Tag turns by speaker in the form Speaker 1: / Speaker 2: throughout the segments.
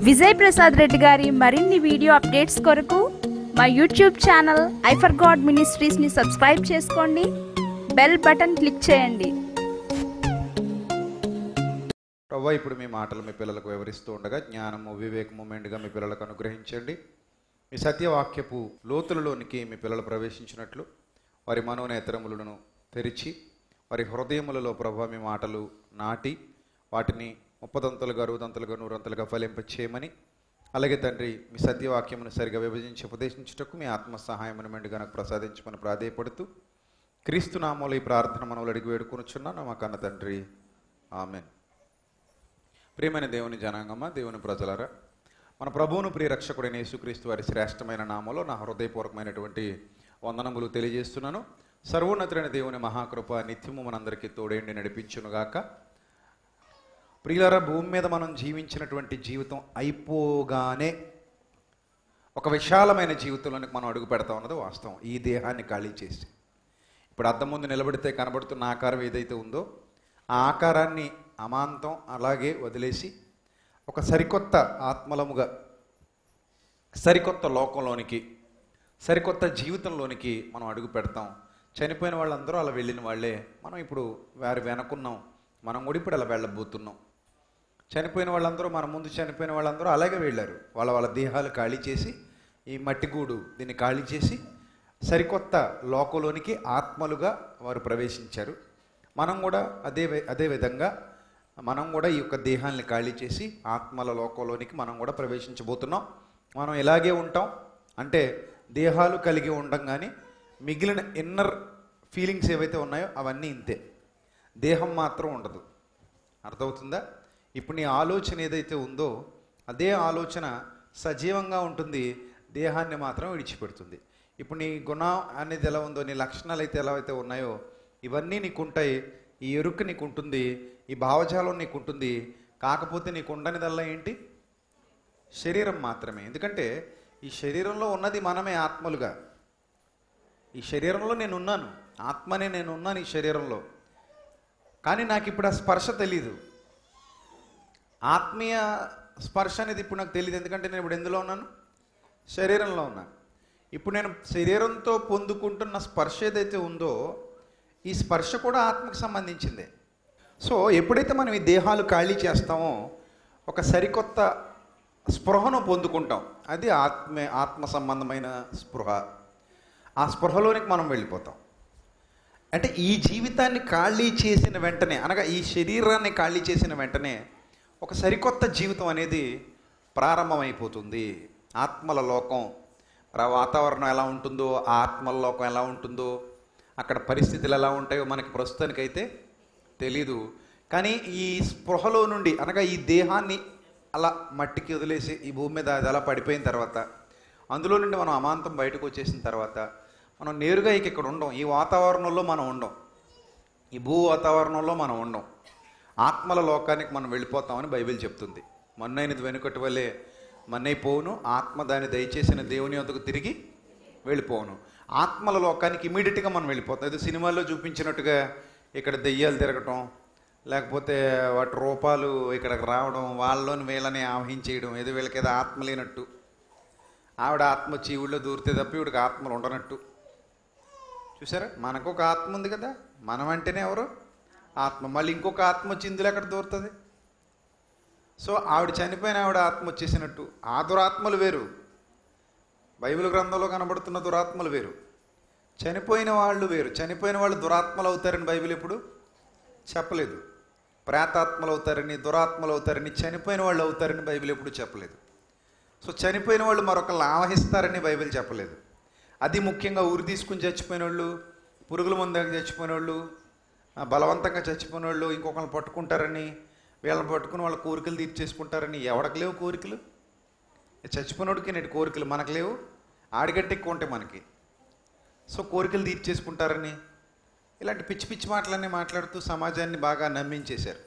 Speaker 1: విజయ్ ప్రసాద్ రెడ్డి గారి మరిన్ని video updates కొరకు మా యూట్యూబ్ ఛానల్ ఐఫర్ గాడ్ మినిస్ట్రీస్ని సబ్స్క్రైబ్ చేసుకోండి బెల్ బటన్ క్లిక్ చేయండి
Speaker 2: ప్రవ్వా ఇప్పుడు మీ మాటలు మీ పిల్లలకు వివరిస్తూ ఉండగా జ్ఞానము వివేకము మెండుగా మీ పిల్లలకు అనుగ్రహించండి మీ సత్యవాక్యపు లోతులలోనికి మీ పిల్లలు ప్రవేశించినట్లు వారి మనోనేతరములను తెరిచి వారి హృదయములలో ప్రభా మీ మాటలు నాటి వాటిని ముప్పదంతలుగా అరుదంతలుగా నూరంతలుగా ఫలింపచేయమని అలాగే తండ్రి మీ సత్యవాక్యమును సరిగా విభజించి ఉపదేశించుటకు మీ ఆత్మ సహాయమును మెండుగా నాకు ప్రసాదించమని ప్రాధేయపడుతూ క్రీస్తు నామూల ఈ ప్రార్థన మనవులు అడిగి వేడుకొనుచున్నాను మా కన్న తండ్రి ఆమెన్ ప్రియమైన దేవుని జనాంగమ్మ దేవుని ప్రజలరా మన ప్రభువును ప్రియ రక్షకుడైన యేసుక్రీస్తు వారి శ్రేష్టమైన నామంలో నా హృదయపూర్వకమైనటువంటి వందనములు తెలియజేస్తున్నాను సర్వోన్నతుడైన దేవుని మహాకృప నిత్యము మనందరికీ తోడేండి నడిపించునుగాక ప్రియులరా భూమి మీద మనం జీవించినటువంటి జీవితం అయిపోగానే ఒక విశాలమైన జీవితంలోనికి మనం అడుగు పెడతా ఉన్నది వాస్తవం ఈ దేహాన్ని ఖాళీ చేసి ఇప్పుడు అద్దం ముందు నిలబడితే కనబడుతున్న ఆకారం ఏదైతే ఉందో ఆ ఆకారాన్ని అమాంతం అలాగే వదిలేసి ఒక సరికొత్త ఆత్మలముగా సరికొత్త లోకంలోనికి సరికొత్త జీవితంలోనికి మనం అడుగు పెడతాం చనిపోయిన వాళ్ళందరూ అలా వెళ్ళిన వాళ్ళే మనం ఇప్పుడు వారి వెనకున్నాం మనం కూడా ఇప్పుడు అలా వెళ్ళబోతున్నాం చనిపోయిన వాళ్ళందరూ మన ముందు చనిపోయిన వాళ్ళందరూ అలాగే వెళ్ళారు వాళ్ళ వాళ్ళ దేహాలు ఖాళీ చేసి ఈ మట్టిగూడు దీన్ని ఖాళీ చేసి సరికొత్త లోకంలోనికి ఆత్మలుగా వారు ప్రవేశించారు మనం కూడా అదే వి- అదే విధంగా మనం కూడా ఈ యొక్క దేహాన్ని ఖాళీ చేసి ఆత్మల లోకంలోనికి మనం కూడా ప్రవేశించబోతున్నాం మనం ఇలాగే ఉంటాం అంటే దేహాలు కలిగి ఉండం కానీ మిగిలిన ఇన్నర్ ఫీలింగ్స్ ఏవైతే ఉన్నాయో అవన్నీ ఇంతే దేహం మాత్రం ఉండదు అర్థమవుతుందా ఇప్పుడు నీ ఆలోచన ఏదైతే ఉందో అదే ఆలోచన సజీవంగా ఉంటుంది దేహాన్ని మాత్రం విడిచిపెడుతుంది ఇప్పుడు నీ గుణం అనేది ఎలా ఉందో నీ లక్షణాలు అయితే ఎలా అయితే ఉన్నాయో ఇవన్నీ నీకు ఉంటాయి ఈ ఎరుక నీకు ఉంటుంది ఈ భావజాలం నీకు ఉంటుంది కాకపోతే నీకు ఉండనిదల్లా ఏంటి శరీరం మాత్రమే ఎందుకంటే ఈ శరీరంలో ఉన్నది మనమే ఆత్మలుగా ఈ శరీరంలో నేను ఉన్నాను ఆత్మనే నేను ఉన్నాను ఈ శరీరంలో కానీ నాకు ఇప్పుడు ఆ స్పర్శ తెలీదు ఆత్మీయ స్పర్శ అనేది ఇప్పుడు నాకు తెలియదు ఎందుకంటే నేను ఇప్పుడు ఎందులో ఉన్నాను శరీరంలో ఉన్నాను ఇప్పుడు నేను శరీరంతో పొందుకుంటున్న స్పర్శ ఏదైతే ఉందో ఈ స్పర్శ కూడా ఆత్మకు సంబంధించిందే సో ఎప్పుడైతే మనం ఈ దేహాలు ఖాళీ చేస్తామో ఒక సరికొత్త స్పృహను పొందుకుంటాం అది ఆత్మ ఆత్మ సంబంధమైన స్పృహ ఆ స్పృహలోనికి మనం వెళ్ళిపోతాం అంటే ఈ జీవితాన్ని ఖాళీ చేసిన వెంటనే అనగా ఈ శరీరాన్ని ఖాళీ చేసిన వెంటనే ఒక సరికొత్త జీవితం అనేది ప్రారంభమైపోతుంది ఆత్మల లోకం మరి ఆ వాతావరణం ఎలా ఉంటుందో ఆ ఆత్మల లోకం ఎలా ఉంటుందో అక్కడ పరిస్థితులు ఎలా ఉంటాయో మనకి ప్రస్తుతానికైతే తెలీదు కానీ ఈ స్పృహలో నుండి అనగా ఈ దేహాన్ని అలా మట్టికి వదిలేసి ఈ భూమి మీద అది అలా పడిపోయిన తర్వాత అందులో నుండి మనం అమాంతం బయటకు వచ్చేసిన తర్వాత మనం నేరుగా ఇక ఇక్కడ ఉండం ఈ వాతావరణంలో మనం ఉండం ఈ భూ వాతావరణంలో మనం ఉండం ఆత్మల లోకానికి మనం వెళ్ళిపోతామని బైబిల్ చెప్తుంది మన్నైనది వెనుకటి వల్లే మన్నైపోవును ఆత్మ దాన్ని దయచేసిన దేవుని వద్దకు తిరిగి వెళ్ళిపోవును ఆత్మల లోకానికి ఇమీడియట్గా మనం వెళ్ళిపోతాం ఇది సినిమాల్లో చూపించినట్టుగా ఇక్కడ దెయ్యాలు తిరగటం లేకపోతే వాటి రూపాలు ఇక్కడికి రావడం వాళ్ళలోని వీళ్ళని ఆవహించేయడం ఏదో వీళ్ళకి ఏదో ఆత్మ లేనట్టు ఆవిడ ఆత్మ వచ్చి ఈవిడలో దూరితే తప్ప ఈవిడికి ఆత్మలు ఉండనట్టు చూసారా మనకు ఒక ఆత్మ ఉంది కదా మనం అంటేనే ఎవరు ఆత్మ మళ్ళీ ఇంకొక ఆత్మ వచ్చి ఇందులో ఎక్కడ దూరుతుంది సో ఆవిడ చనిపోయిన ఆవిడ ఆత్మ వచ్చేసినట్టు ఆ దురాత్మలు వేరు బైబిల్ గ్రంథంలో కనబడుతున్న దురాత్మలు వేరు చనిపోయిన వాళ్ళు వేరు చనిపోయిన వాళ్ళు దురాత్మలు అవుతారని బైబిల్ ఎప్పుడు చెప్పలేదు ప్రేతాత్మలు అవుతారని దురాత్మలు అవుతారని చనిపోయిన వాళ్ళు అవుతారని బైబిల్ ఎప్పుడు చెప్పలేదు సో చనిపోయిన వాళ్ళు మరొకళ్ళు ఆవహిస్తారని బైబిల్ చెప్పలేదు అది ముఖ్యంగా ఊరి తీసుకుని చచ్చిపోయిన వాళ్ళు పురుగుల మందాక చచ్చిపోయిన వాళ్ళు ఆ, బలవంతంగా చచ్చిపోయిన వాళ్ళు ఇంకొకరిని పట్టుకుంటారని వీళ్ళని పట్టుకుని వాళ్ళ కోరికలు తీర్చేసుకుంటారని ఎవరికి లేవు కోరికలు చచ్చిపోయినోడికి నేటి కోరికలు మనకు లేవు ఆడిగట్ట ఎక్కువ ఉంటాయి మనకి సో కోరికలు తీర్చేసుకుంటారని ఇలాంటి పిచ్చి పిచ్చి మాటలన్నీ మాట్లాడుతూ సమాజాన్ని బాగా నమ్మించేశారు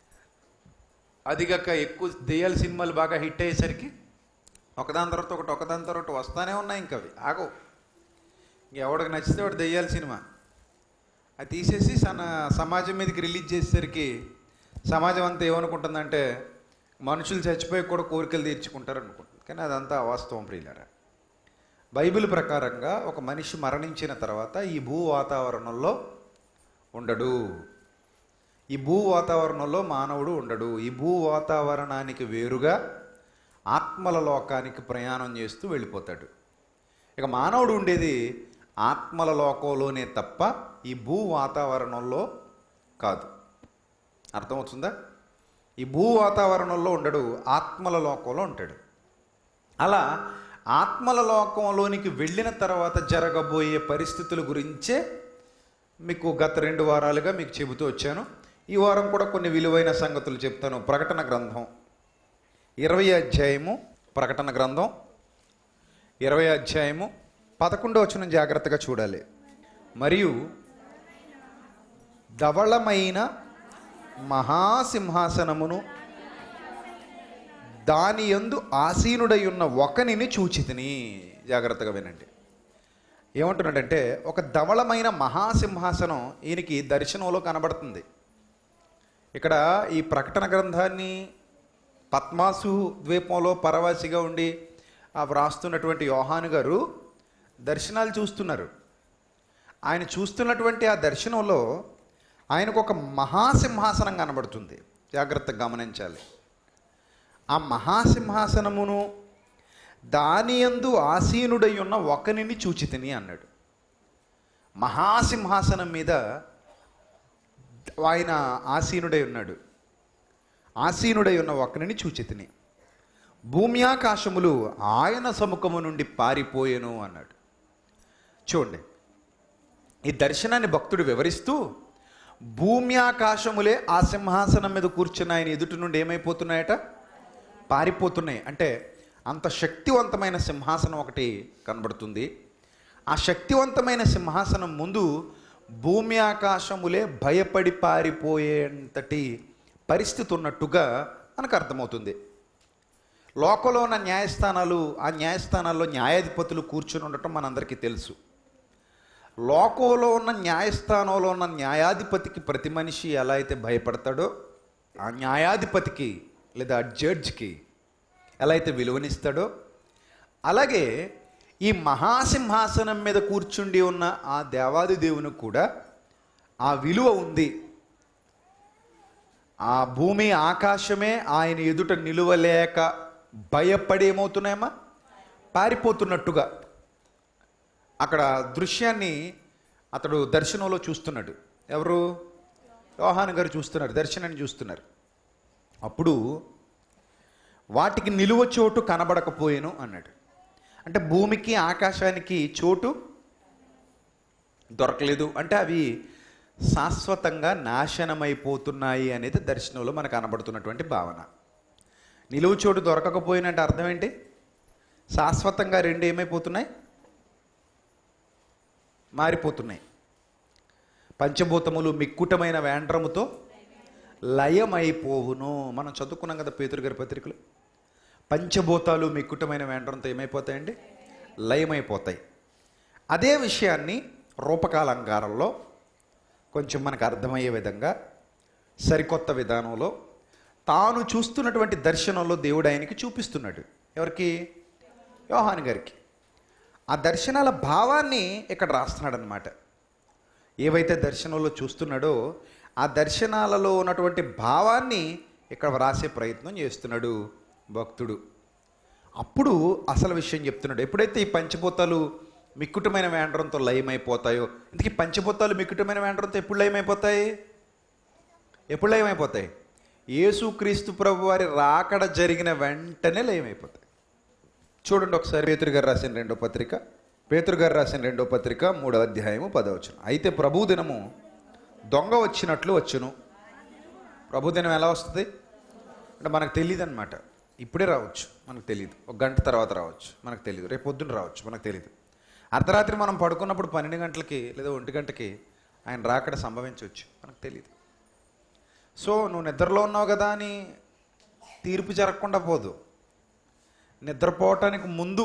Speaker 2: అదిగాక ఎక్కువ దెయ్యాల సినిమాలు బాగా హిట్ అయ్యేసరికి ఒకదాని తర్వాత ఒకటి ఒకదాని తర్వాత ఒకటి వస్తానే ఉన్నాయి ఇంకా అవి ఆగవు ఎవడికి నచ్చితే వాడు దెయ్యాల సినిమా అది తీసేసి సన సమాజం మీదకి రిలీజ్ చేసేసరికి సమాజం అంతా ఏమనుకుంటుందంటే మనుషులు చచ్చిపోయి కూడా కోరికలు తీర్చుకుంటారు అనుకుంటుంది కానీ అదంతా అవాస్తవం ప్రియులారా బైబిల్ ప్రకారంగా ఒక మనిషి మరణించిన తర్వాత ఈ భూ వాతావరణంలో ఉండడు ఈ భూ వాతావరణంలో మానవుడు ఉండడు ఈ భూ వాతావరణానికి వేరుగా ఆత్మల లోకానికి ప్రయాణం చేస్తూ వెళ్ళిపోతాడు ఇక మానవుడు ఉండేది ఆత్మల లోకంలోనే తప్ప ఈ భూ వాతావరణంలో కాదు అర్థమవుతుందా ఈ భూ వాతావరణంలో ఉండడు ఆత్మల లోకంలో ఉంటాడు అలా ఆత్మల లోకంలోనికి వెళ్ళిన తర్వాత జరగబోయే పరిస్థితుల గురించే మీకు గత రెండు వారాలుగా మీకు చెబుతూ వచ్చాను ఈ వారం కూడా కొన్ని విలువైన సంగతులు చెప్తాను ప్రకటన గ్రంథం ఇరవై అధ్యాయము ప్రకటన గ్రంథం ఇరవై అధ్యాయము పదకొండో వచ్చిన జాగ్రత్తగా చూడాలి మరియు ధవళమైన మహాసింహాసనమును దాని యందు ఆసీనుడై ఉన్న ఒకనిని చూచితిని జాగ్రత్తగా వినండి ఏమంటున్నాడంటే ఒక ధవళమైన మహాసింహాసనం ఈయనకి దర్శనంలో కనబడుతుంది ఇక్కడ ఈ ప్రకటన గ్రంథాన్ని పద్మాసు ద్వీపంలో పరవాసిగా ఉండి ఆ వ్రాస్తున్నటువంటి యోహాను గారు దర్శనాలు చూస్తున్నారు ఆయన చూస్తున్నటువంటి ఆ దర్శనంలో ఆయనకు ఒక మహాసింహాసనం కనబడుతుంది జాగ్రత్తగా గమనించాలి ఆ మహాసింహాసనమును దాని యందు ఆసీనుడై ఉన్న ఒకనిని చూచితిని అన్నాడు మహాసింహాసనం మీద ఆయన ఆసీనుడై ఉన్నాడు ఆసీనుడై ఉన్న ఒకనిని చూచితిని భూమి ఆకాశములు ఆయన సముఖము నుండి పారిపోయెను అన్నాడు చూడండి ఈ దర్శనాన్ని భక్తుడు వివరిస్తూ భూమి ఆకాశములే ఆ సింహాసనం మీద కూర్చున్న ఆయన ఎదుటి నుండి ఏమైపోతున్నాయట పారిపోతున్నాయి అంటే అంత శక్తివంతమైన సింహాసనం ఒకటి కనబడుతుంది ఆ శక్తివంతమైన సింహాసనం ముందు భూమి ఆకాశములే భయపడి పారిపోయేంతటి పరిస్థితి ఉన్నట్టుగా మనకు అర్థమవుతుంది లోకంలో ఉన్న న్యాయస్థానాలు ఆ న్యాయస్థానాల్లో న్యాయాధిపతులు కూర్చుని ఉండటం మనందరికీ తెలుసు లోకంలో ఉన్న న్యాయస్థానంలో ఉన్న న్యాయాధిపతికి ప్రతి మనిషి ఎలా అయితే భయపడతాడో ఆ న్యాయాధిపతికి లేదా జడ్జ్కి ఎలా అయితే విలువనిస్తాడో అలాగే ఈ మహాసింహాసనం మీద కూర్చుండి ఉన్న ఆ దేవాది దేవునికి కూడా ఆ విలువ ఉంది ఆ భూమి ఆకాశమే ఆయన ఎదుట నిలువలేక భయపడి ఏమవుతున్నాయమ్మా పారిపోతున్నట్టుగా అక్కడ దృశ్యాన్ని అతడు దర్శనంలో చూస్తున్నాడు ఎవరు యోహాన్ గారు చూస్తున్నారు దర్శనాన్ని చూస్తున్నారు అప్పుడు వాటికి నిలువ చోటు కనబడకపోయేను అన్నాడు అంటే భూమికి ఆకాశానికి చోటు దొరకలేదు అంటే అవి శాశ్వతంగా నాశనమైపోతున్నాయి అనేది దర్శనంలో మనకు కనబడుతున్నటువంటి భావన నిలువు చోటు దొరకకపోయినంటే అర్థం ఏంటి శాశ్వతంగా రెండు ఏమైపోతున్నాయి మారిపోతున్నాయి పంచభూతములు మిక్కుటమైన వేండ్రముతో లయమైపోవును మనం చదువుకున్నాం కదా పేతురు గారి పత్రికలు పంచభూతాలు మిక్కుటమైన వేండ్రంతో ఏమైపోతాయండి లయమైపోతాయి అదే విషయాన్ని రూపకాలంకారంలో కొంచెం మనకు అర్థమయ్యే విధంగా సరికొత్త విధానంలో తాను చూస్తున్నటువంటి దర్శనంలో దేవుడు ఆయనకి చూపిస్తున్నాడు ఎవరికి యోహాన్ గారికి ఆ దర్శనాల భావాన్ని ఇక్కడ రాస్తున్నాడు అనమాట ఏవైతే దర్శనంలో చూస్తున్నాడో ఆ దర్శనాలలో ఉన్నటువంటి భావాన్ని ఇక్కడ వ్రాసే ప్రయత్నం చేస్తున్నాడు భక్తుడు అప్పుడు అసలు విషయం చెప్తున్నాడు ఎప్పుడైతే ఈ పంచభూతాలు మిక్కుటమైన వేండ్రంతో లయమైపోతాయో ఇంతకీ పంచభూతాలు మిక్కుటమైన వేండ్రంతో ఎప్పుడు లయమైపోతాయి ఎప్పుడు లయమైపోతాయి యేసుక్రీస్తు ప్రభు వారి రాకడ జరిగిన వెంటనే లయమైపోతాయి చూడండి ఒకసారి పేతురు గారు రాసిన రెండో పత్రిక పేతురు గారు రాసిన రెండో పత్రిక మూడో అధ్యాయము పదవచనం అయితే ప్రభు దినము దొంగ వచ్చినట్లు వచ్చును ప్రభు దినం ఎలా వస్తుంది అంటే మనకు తెలియదు అనమాట ఇప్పుడే రావచ్చు మనకు తెలియదు ఒక గంట తర్వాత రావచ్చు మనకు తెలియదు రేపు పొద్దున్న రావచ్చు మనకు తెలియదు అర్ధరాత్రి మనం పడుకున్నప్పుడు పన్నెండు గంటలకి లేదా ఒంటి గంటకి ఆయన రాకడ సంభవించవచ్చు మనకు తెలియదు సో నువ్వు నిద్రలో ఉన్నావు కదా అని తీర్పు జరగకుండా పోదు నిద్రపోవటానికి ముందు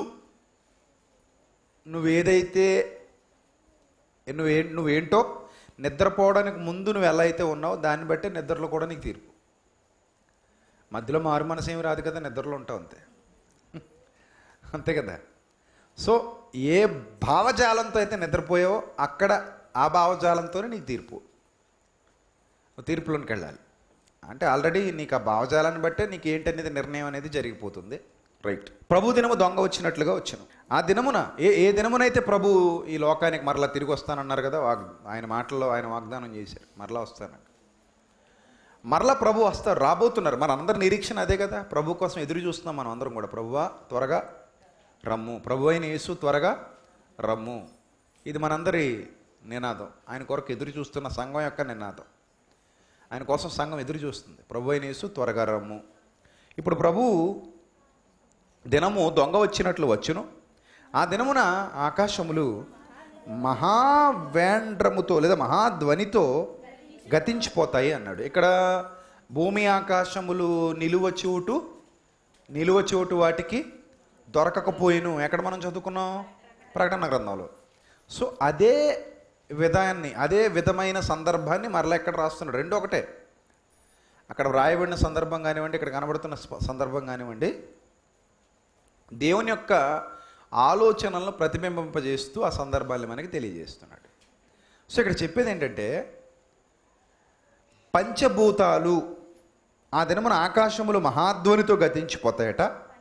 Speaker 2: నువ్వేదైతే నువ్వే నువ్వేంటో నిద్రపోవడానికి ముందు నువ్వు ఎలా అయితే ఉన్నావో దాన్ని బట్టి నిద్రలో కూడా నీకు తీర్పు మధ్యలో మారు మనసు ఏమి రాదు కదా నిద్రలో ఉంటావు అంతే అంతే కదా సో ఏ భావజాలంతో అయితే నిద్రపోయావో అక్కడ ఆ భావజాలంతోనే నీకు తీర్పు నువ్వు తీర్పులోనికి వెళ్ళాలి అంటే ఆల్రెడీ నీకు ఆ భావజాలాన్ని బట్టే నీకు ఏంటనేది నిర్ణయం అనేది జరిగిపోతుంది రైట్ ప్రభు దినము దొంగ వచ్చినట్లుగా వచ్చాను ఆ దినమున ఏ ఏ దినమునైతే ప్రభు ఈ లోకానికి మరలా తిరిగి వస్తానన్నారు కదా వాగ్ ఆయన మాటల్లో ఆయన వాగ్దానం చేశారు మరలా వస్తానని మరలా ప్రభు వస్తారు రాబోతున్నారు మన అందరి నిరీక్షణ అదే కదా ప్రభు కోసం ఎదురు చూస్తున్నాం మనం అందరం కూడా ప్రభువా త్వరగా రమ్ము ప్రభు అయిన యేసు త్వరగా రమ్ము ఇది మనందరి నినాదం ఆయన కొరకు ఎదురు చూస్తున్న సంఘం యొక్క నినాదం ఆయన కోసం సంఘం ఎదురు చూస్తుంది ప్రభు అయిన యేసు త్వరగా రమ్ము ఇప్పుడు ప్రభు దినము దొంగ వచ్చినట్లు వచ్చును ఆ దినమున ఆకాశములు మహావేండ్రముతో లేదా మహాధ్వనితో గతించిపోతాయి అన్నాడు ఇక్కడ భూమి ఆకాశములు నిలువ చోటు నిలువ చోటు వాటికి దొరకకపోయిను ఎక్కడ మనం చదువుకున్నాం ప్రకటన గ్రంథంలో సో అదే విధాన్ని అదే విధమైన సందర్భాన్ని మరలా ఎక్కడ రాస్తున్నాడు రెండు ఒకటే అక్కడ వ్రాయబడిన సందర్భం కానివ్వండి ఇక్కడ కనబడుతున్న స్ప- సందర్భం కానివ్వండి దేవుని యొక్క ఆలోచనలను ప్రతిబింబింపజేస్తూ ఆ సందర్భాన్ని మనకి తెలియజేస్తున్నాడు సో ఇక్కడ చెప్పేది ఏంటంటే పంచభూతాలు ఆ దినమున ఆకాశములు మహాధ్వనితో గతించిపోతాయట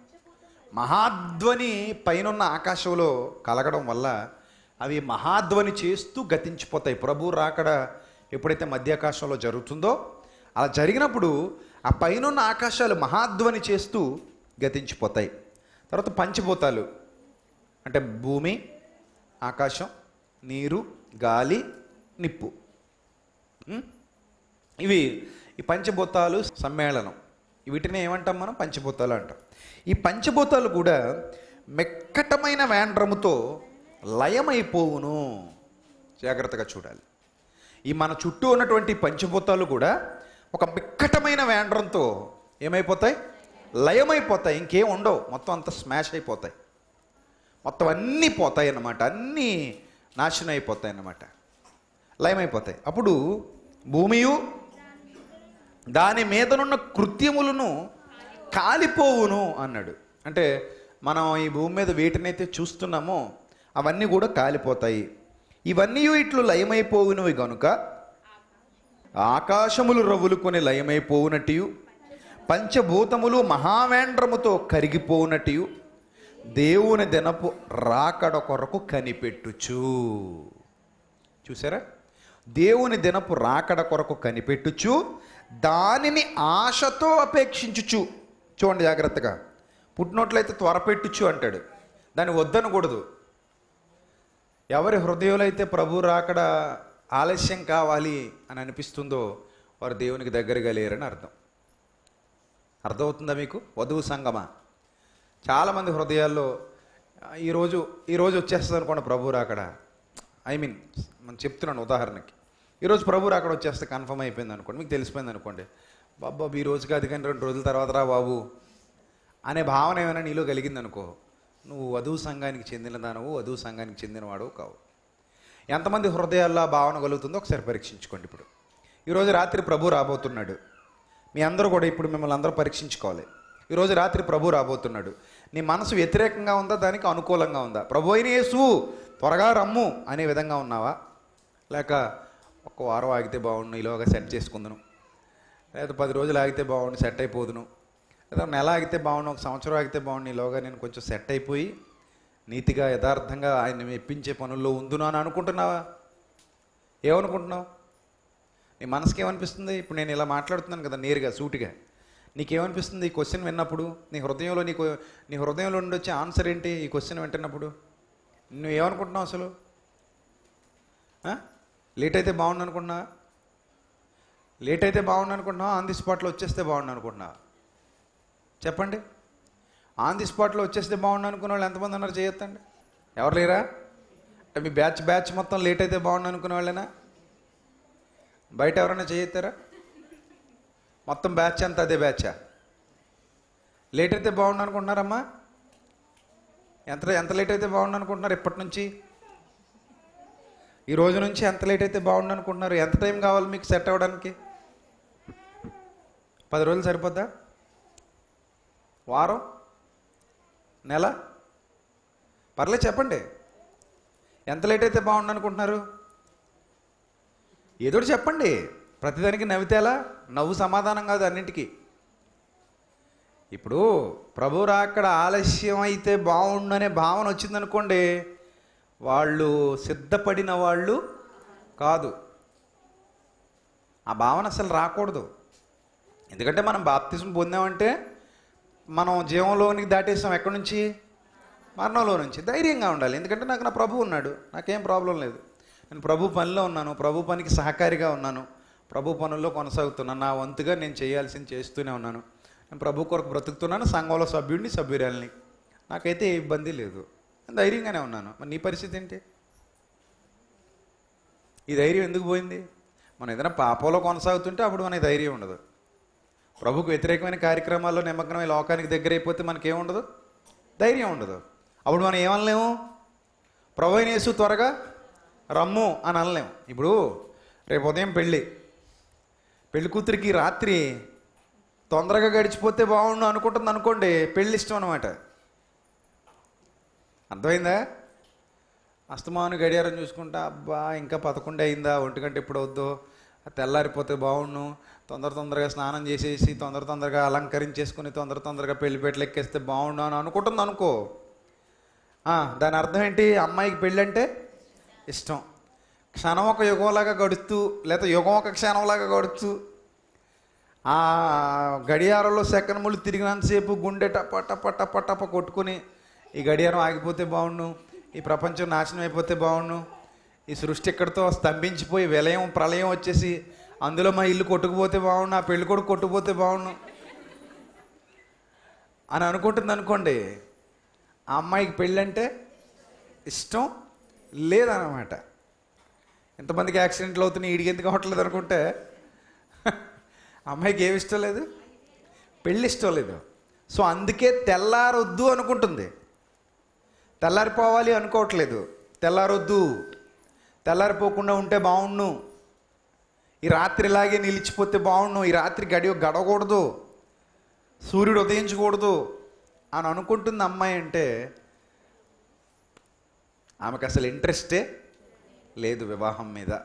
Speaker 2: మహాధ్వని పైనున్న ఆకాశంలో కలగడం వల్ల అవి మహాధ్వని చేస్తూ గతించిపోతాయి ప్రభు రాకడ ఎప్పుడైతే మధ్యాకాశంలో జరుగుతుందో అలా జరిగినప్పుడు ఆ పైనున్న ఆకాశాలు మహాధ్వని చేస్తూ గతించిపోతాయి తర్వాత పంచభూతాలు అంటే భూమి ఆకాశం నీరు గాలి నిప్పు ఉం? ఇవి ఈ పంచభూతాలు సమ్మేళనం వీటిని ఏమంటాం మనం పంచభూతాలు అంటాం ఈ పంచభూతాలు కూడా మెక్కటమైన వేండ్రముతో లయమైపోవును జాగ్రత్తగా చూడాలి ఈ మన చుట్టూ ఉన్నటువంటి పంచభూతాలు కూడా ఒక మిక్కటమైన వేండ్రంతో ఏమైపోతాయి లయమైపోతాయి ఇంకేం ఉండవు మొత్తం అంతా స్మాష్ అయిపోతాయి మొత్తం అన్నీ పోతాయి అన్నమాట అన్నీ నాశనం అయిపోతాయి అన్నమాట లయమైపోతాయి అప్పుడు భూమియు దాని మీదనున్న కృత్యములను కాలిపోవును అన్నాడు అంటే మనం ఈ భూమి మీద వేటినైతే చూస్తున్నామో అవన్నీ కూడా కాలిపోతాయి ఇవన్నీ ఇట్లు లయమైపోవునవి గనుక ఆకాశములు రవ్వులుకొని లయమైపోవునట్టు పంచభూతములు మహావేండ్రముతో కరిగిపోవునట్టు దేవుని దినపు రాకడ కొరకు కనిపెట్టుచు చూసారా దేవుని దినపు రాకడ కొరకు కనిపెట్టుచు దానిని ఆశతో అపేక్షించుచు చూడండి జాగ్రత్తగా పుట్టినట్లయితే త్వరపెట్టుచు అంటాడు దాన్ని వద్దనకూడదు ఎవరి హృదయంలో అయితే ప్రభు రాకడ ఆలస్యం కావాలి అని అనిపిస్తుందో వారు దేవునికి దగ్గరగా లేరని అర్థం అర్థమవుతుందా మీకు వధువు సంగమా చాలామంది హృదయాల్లో "ఆ, ఈరోజు ఈరోజు వచ్చేస్తుంది అనుకోండి ప్రభు రాకడ ఐ మీన్ మనం చెప్తున్నాను ఉదాహరణకి ఈరోజు ప్రభు రాకడ వచ్చేస్తే కన్ఫర్మ్ అయిపోయింది అనుకోండి మీకు తెలిసిపోయింది అనుకోండి బాబా ఈ రోజు కాదు కానీ రెండు రోజుల తర్వాత రా బాబు అనే భావన ఏమైనా నీలో కలిగింది అనుకో నువ్వు వధువు సంఘానికి చెందిన దానవు వధువు సంఘానికి చెందినవాడు కావు ఎంతమంది హృదయాల్లో ఆ భావన కలుగుతుందో ఒకసారి పరీక్షించుకోండి ఇప్పుడు ఈరోజు రాత్రి ప్రభు రాబోతున్నాడు మీ అందరూ కూడా ఇప్పుడు మిమ్మల్ని అందరూ పరీక్షించుకోవాలి ఈరోజు రాత్రి ప్రభు రాబోతున్నాడు నీ మనసు వ్యతిరేకంగా ఉందా దానికి అనుకూలంగా ఉందా ప్రభు అయిన యేసు త్వరగా రమ్ము అనే విధంగా ఉన్నావా లేక ఒక వారం ఆగితే బాగుండు ఈలోగా సెట్ చేసుకుందును లేదా పది రోజులు ఆగితే బాగుండు సెట్ అయిపోదును లేదా నెల ఆగితే బాగుండు ఒక సంవత్సరం ఆగితే బాగుండు ఈలోగా నేను కొంచెం సెట్ అయిపోయి నీతిగా యథార్థంగా ఆయన మెప్పించే పనుల్లో ఉందును అని అనుకుంటున్నావా ఏమనుకుంటున్నావు నీ మనసుకి ఏమనిపిస్తుంది ఇప్పుడు నేను ఇలా మాట్లాడుతున్నాను కదా నేరుగా సూటిగా నీకేమనిపిస్తుంది ఈ క్వశ్చన్ విన్నప్పుడు నీ హృదయంలో నీకు నీ హృదయంలో నుండి వచ్చే ఆన్సర్ ఏంటి ఈ క్వశ్చన్ వింటున్నప్పుడు నువ్వు ఏమనుకుంటున్నావు అసలు ఆ? లేట్ అయితే బాగుండు అనుకుంటున్నావా లేట్ అయితే బాగుండు అనుకుంటున్నావా ఆన్ ది స్పాట్లో వచ్చేస్తే బాగుండు అనుకుంటున్నావా చెప్పండి ఆన్ ది స్పాట్లో వచ్చేస్తే బాగుండు అనుకున్న వాళ్ళు ఎంతమంది ఉన్నారు చేయొద్దండి ఎవరు లేరా అంటే మీ బ్యాచ్ బ్యాచ్ మొత్తం లేట్ అయితే బాగుండు అనుకునే వాళ్ళేనా బయట ఎవరైనా చేయొత్తారా మొత్తం బ్యాచ్ అంతా అదే బ్యాచా లేట్ అయితే బాగుండు అనుకుంటున్నారమ్మా ఎంత ఎంత లేట్ అయితే బాగుండు అనుకుంటున్నారు ఇప్పటి నుంచి ఈ రోజు నుంచి ఎంత లేట్ అయితే బాగుండు అనుకుంటున్నారు ఎంత టైం కావాలి మీకు సెట్ అవ్వడానికి పది రోజులు సరిపోద్దా వారం నెల పర్లేదు చెప్పండి ఎంత లేట్ అయితే బాగుండు అనుకుంటున్నారు ఏదో ఒకటి చెప్పండి ప్రతిదానికి నవ్వితేలా నవ్వు సమాధానం కాదు అన్నింటికి ఇప్పుడు ప్రభు రాకడ ఆలస్యం అయితే బాగుండు అనే భావన వచ్చిందనుకోండి వాళ్ళు సిద్ధపడిన వాళ్ళు కాదు ఆ భావన అసలు రాకూడదు ఎందుకంటే మనం బాప్తిజం పొందామంటే మనం జీవంలోనికి దాటేసాం ఎక్కడి నుంచి మరణంలో నుంచి ధైర్యంగా ఉండాలి ఎందుకంటే నాకు నా ప్రభు ఉన్నాడు నాకేం ప్రాబ్లం లేదు నేను ప్రభు పనిలో ఉన్నాను ప్రభు పనికి సహకారిగా ఉన్నాను ప్రభు పనుల్లో కొనసాగుతున్నాను నా వంతుగా నేను చేయాల్సింది చేస్తూనే ఉన్నాను నేను ప్రభు కొరకు బ్రతుకుతున్నాను సంఘంలో సభ్యుడిని సభ్యురాలిని నాకైతే ఏ ఇబ్బంది లేదు నేను ధైర్యంగానే ఉన్నాను మరి నీ పరిస్థితి ఏంటి ఈ ధైర్యం ఎందుకు పోయింది మనం ఏదైనా పాపంలో కొనసాగుతుంటే అప్పుడు మనకి ధైర్యం ఉండదు ప్రభుకు వ్యతిరేకమైన కార్యక్రమాల్లో నిమగ్నమై లోకానికి దగ్గర అయిపోతే మనకేముండదు ధైర్యం ఉండదు అప్పుడు మనం ఏమనలేము ప్రభు అయిన యేసు త్వరగా రమ్ము అని అనలేము ఇప్పుడు రేపు ఉదయం పెళ్ళి పెళ్లి కూతురికి రాత్రి తొందరగా గడిచిపోతే బాగుండు అనుకుంటుంది అనుకోండి పెళ్ళి ఇష్టం అనమాట అర్థమైందా అస్తమాను గడియారం చూసుకుంటా అబ్బా ఇంకా పదకొండు అయిందా ఒంటి గంట ఎప్పుడు అవుద్దో తెల్లారిపోతే బాగుండు తొందర తొందరగా స్నానం చేసేసి తొందర తొందరగా అలంకరించేసుకుని తొందర తొందరగా పెళ్లిపేటలు ఎక్కేస్తే బాగుండు అని అనుకుంటుంది అనుకో ఆ, దాని అర్థం ఏంటి అమ్మాయికి పెళ్ళంటే ఇష్టం క్షణం ఒక యుగంలాగా గడుస్తూ లేదా యుగం ఒక క్షణంలాగా గడుస్తూ ఆ గడియారంలో సెకండ్ములు తిరిగినంతసేపు గుండె టప టప టప టప కొట్టుకుని ఈ గడియారం ఆగిపోతే బాగుండు ఈ ప్రపంచం నాశనం అయిపోతే బాగుండు ఈ సృష్టి ఇక్కడితో స్తంభించిపోయి విలయం ప్రళయం వచ్చేసి అందులో మా ఇల్లు కొట్టుకుపోతే బాగుండు ఆ పెళ్లి కొడుకు కొట్టుకుపోతే బాగుండు అని అనుకుంటుంది అనుకోండి ఆ అమ్మాయికి పెళ్ళంటే ఇష్టం లేదన్నమాట ఎంతమందికి యాక్సిడెంట్లు అవుతున్నాయి ఈడికి ఎందుకు అవ్వట్లేదు అనుకుంటే అమ్మాయికి ఏమి ఇష్టం లేదు పెళ్ళి ఇష్టం లేదు సో అందుకే తెల్లారొద్దు అనుకుంటుంది తెల్లారిపోవాలి అనుకోవట్లేదు తెల్లారొద్దు తెల్లారిపోకుండా ఉంటే బాగుండు ఈ రాత్రి ఇలాగే నిలిచిపోతే బాగుండు ఈ రాత్రి గడి గడవకూడదు సూర్యుడు ఉదయించకూడదు అని అనుకుంటుంది అమ్మాయి అంటే ఆమెకు అసలు ఇంట్రెస్టే లేదు వివాహం మీద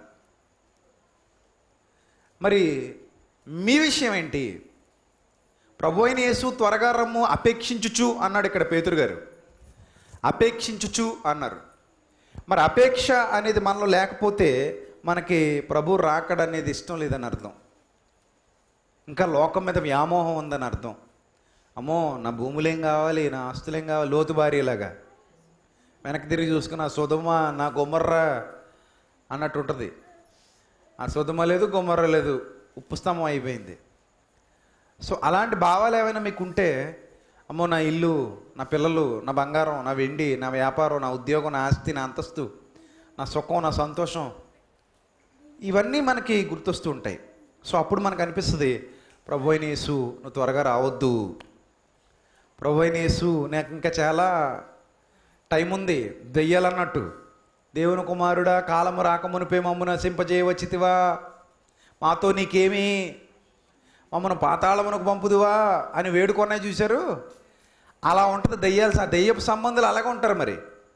Speaker 2: మరి మీ విషయం ఏంటి ప్రభు అయిన యేసు త్వరగా రమ్ము అపేక్షించుచు అన్నాడు ఇక్కడ పేతురు గారు అపేక్షించుచు అన్నారు మరి అపేక్ష అనేది మనలో లేకపోతే మనకి ప్రభు రాకడ అనేది ఇష్టం లేదని అర్థం ఇంకా లోకం మీద వ్యామోహం ఉందని అర్థం అమ్మో నా భూములేం కావాలి నా ఆస్తులేం కావాలి లోతు భార్యలాగా వెనక్కి తిరిగి చూసుకుని ఆ సుధమ నా గుమ్మర్రా అన్నట్టు ఉంటుంది ఆ సుధమ లేదు గుమ్మర్ర లేదు ఉప్పు స్తంభం అయిపోయింది సో అలాంటి భావాలు ఏమైనా మీకు ఉంటే అమ్మో నా ఇల్లు నా పిల్లలు నా బంగారం నా వెండి నా వ్యాపారం నా ఉద్యోగం నా ఆస్తి నా అంతస్తు నా సుఖం నా సంతోషం ఇవన్నీ మనకి గుర్తొస్తూ ఉంటాయి సో అప్పుడు మనకు అనిపిస్తుంది ప్రభు అయిన యేసు నువ్వు త్వరగా రావద్దు ప్రభు అయిన యేసు నాకు ఇంకా చాలా టైం ఉంది దెయ్యాలన్నట్టు దేవుని కుమారుడా కాలము రాకమునిపే మమ్మను నశింపజేయవచ్చితివా మాతో నీకేమి మమ్మను పాతాళమునకు పంపుదువా అని వేడుకొన్నాయి చూశారు అలా ఉంటుంది దెయ్యాలు దెయ్యపు సంబంధాలు అలాగే ఉంటారు మరి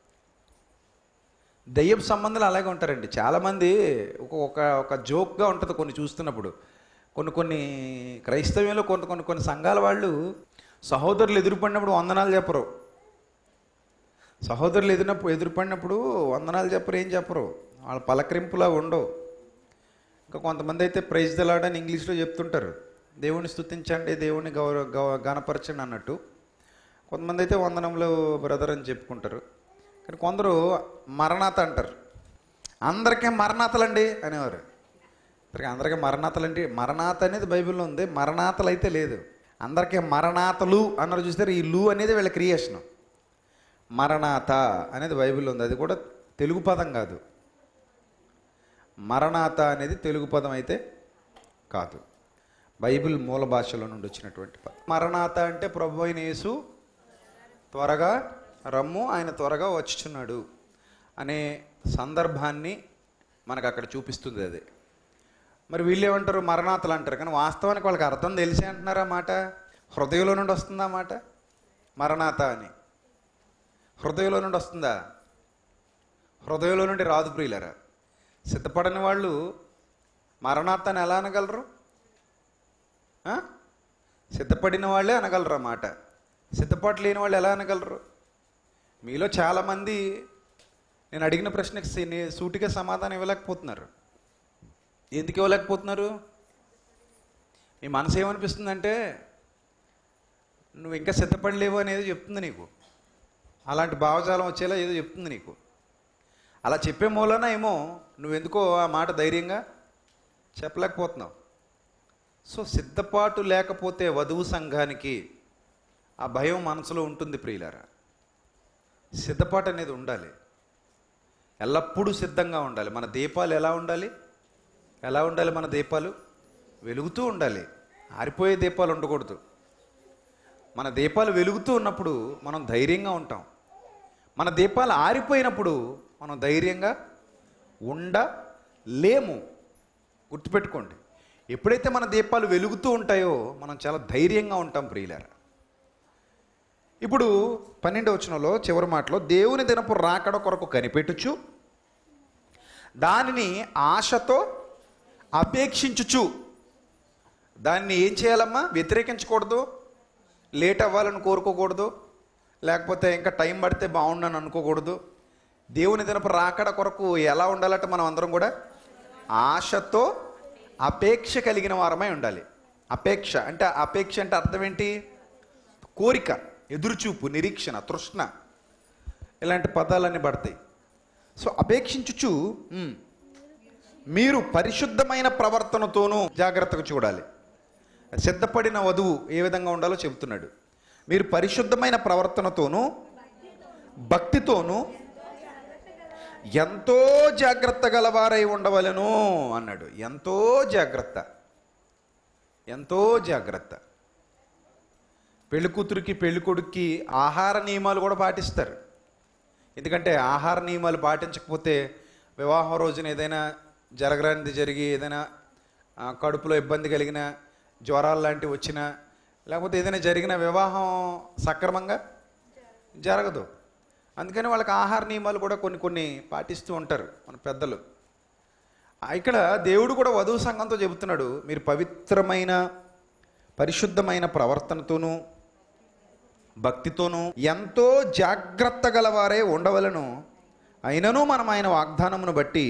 Speaker 2: దెయ్యపు సంబంధాలు అలాగే ఉంటారండి చాలామంది ఒక ఒక ఒక జోక్గా ఉంటుంది కొన్ని చూస్తున్నప్పుడు కొన్ని కొన్ని క్రైస్తవ్యంలో కొంత కొన్ని కొన్ని సంఘాల వాళ్ళు సహోదరులు ఎదురుపడినప్పుడు వందనాలు చెప్పరు సహోదరులు ఎదురినప్పుడు ఎదురుపడినప్పుడు వందనాలు చెప్పరు ఏం చెప్పరు వాళ్ళ పలకరింపులా ఉండవు ఇంకా కొంతమంది అయితే ప్రైజ్ దలాడని ఇంగ్లీష్లో చెప్తుంటారు దేవుని స్తుతించండి దేవుని గౌరవ గౌ గణపరచండి అన్నట్టు కొంతమంది అయితే వందనంలో బ్రదర్ అని చెప్పుకుంటారు కానీ కొందరు మరణాత అంటారు అందరికీ మరణాతలండి అనేవారు అందరికీ అందరికీ మరణాతలండి మరణాత అనేది బైబిల్లో ఉంది మరణాతలు అయితే లేదు అందరికీ మరణాతలు అన్నారు చూస్తారు ఈ లు అనేది వీళ్ళ క్రియేషను మరణాత అనేది బైబిల్లో ఉంది అది కూడా తెలుగు పదం కాదు మరణాత అనేది తెలుగు పదం అయితే కాదు బైబిల్ మూల భాషలో నుండి వచ్చినటువంటి పదం మరణాత అంటే ప్రభు అయిన యేసు త్వరగా రమ్ము ఆయన త్వరగా వచ్చుచున్నాడు అనే సందర్భాన్ని మనకు అక్కడ చూపిస్తుంది అది మరి వీళ్ళు ఏమంటారు మరణాతలు అంటారు కానీ వాస్తవానికి వాళ్ళకి అర్థం తెలిసే అంటున్నారా మాట హృదయంలో నుండి వస్తుందా మాట మరణాత అని హృదయంలో నుండి వస్తుందా హృదయంలో నుండి రాదు ప్రియులరా సిద్ధపడని వాళ్ళు మరణాతని ఎలా అనగలరు ఆ? సిద్ధపడిన వాళ్ళే అనగలరు ఆ మాట సిద్ధపాటు లేని వాళ్ళు ఎలా అనగలరు మీలో చాలామంది నేను అడిగిన ప్రశ్నకి సి- నే- సూటిగా సమాధానం ఇవ్వలేకపోతున్నారు ఎందుకు ఇవ్వలేకపోతున్నారు మీ మనసు ఏమనిపిస్తుందంటే నువ్వు ఇంకా సిద్ధపడలేవు అనేది చెప్తుంది నీకు అలాంటి భావజాలం వచ్చేలా ఏదో చెప్తుంది నీకు అలా చెప్పే మూలన ఏమో నువ్వెందుకో ఆ మాట ధైర్యంగా చెప్పలేకపోతున్నావు సో సిద్ధపాటు లేకపోతే వధువు సంఘానికి ఆ భయం మనసులో ఉంటుంది ప్రియులారా సిద్ధపాటు అనేది ఉండాలి ఎల్లప్పుడూ సిద్ధంగా ఉండాలి మన దీపాలు ఎలా ఉండాలి ఎలా ఉండాలి మన దీపాలు వెలుగుతూ ఉండాలి ఆరిపోయే దీపాలు ఉండకూడదు మన దీపాలు వెలుగుతూ ఉన్నప్పుడు మనం ధైర్యంగా ఉంటాం మన దీపాలు ఆరిపోయినప్పుడు మనం ధైర్యంగా ఉండలేము గుర్తుపెట్టుకోండి ఎప్పుడైతే మన దీపాలు వెలుగుతూ ఉంటాయో మనం చాలా ధైర్యంగా ఉంటాం ప్రియులారా ఇప్పుడు పన్నెండవ వచనంలో చివరి మాటలో దేవుని దినపు రాకడ కొరకు కనిపెట్టుచు దానిని ఆశతో అపేక్షించుచు దాన్ని ఏం చేయాలమ్మా వ్యతిరేకించకూడదు లేట్ అవ్వాలని కోరుకోకూడదు లేకపోతే ఇంకా టైం పడితే బాగుండని అనుకోకూడదు దేవుని దినపు రాకడ కొరకు ఎలా ఉండాలంటే మనం అందరం కూడా ఆశతో అపేక్ష కలిగిన వారమై ఉండాలి అపేక్ష అంటే అపేక్ష అంటే అర్థం ఏంటి కోరిక ఎదురుచూపు నిరీక్షణ తృష్ణ ఇలాంటి పదాలన్నీ పడతాయి సో అపేక్షించుచు ఉమ్, మీరు పరిశుద్ధమైన ప్రవర్తనతోనూ జాగ్రత్తగా చూడాలి సిద్ధపడిన వధువు ఏ విధంగా ఉండాలో చెబుతున్నాడు మీరు పరిశుద్ధమైన ప్రవర్తనతోనూ భక్తితోనూ ఎంతో జాగ్రత్త గలవారై ఉండవలను అన్నాడు ఎంతో జాగ్రత్త ఎంతో జాగ్రత్త పెళ్లి కూతురికి పెళ్లి కొడుక్కి ఆహార నియమాలు కూడా పాటిస్తారు ఎందుకంటే ఆహార నియమాలు పాటించకపోతే వివాహం రోజున ఏదైనా జరగరానిది జరిగి ఏదైనా ఆ, కడుపులో ఇబ్బంది కలిగిన జ్వరాలు లాంటివి వచ్చినా లేకపోతే ఏదైనా జరిగిన వివాహం సక్రమంగా జరగదు అందుకని వాళ్ళకి ఆహార నియమాలు కూడా కొన్ని కొన్ని పాటిస్తూ ఉంటారు మన పెద్దలు ఆ, ఇక్కడ దేవుడు కూడా వధువు సంఘంతో చెబుతున్నాడు మీరు పవిత్రమైన పరిశుద్ధమైన ప్రవర్తనతోనూ భక్తితోనూ ఎంతో జాగ్రత్త గలవారే ఉండవలను అయినను మనం ఆయన వాగ్దానమును బట్టి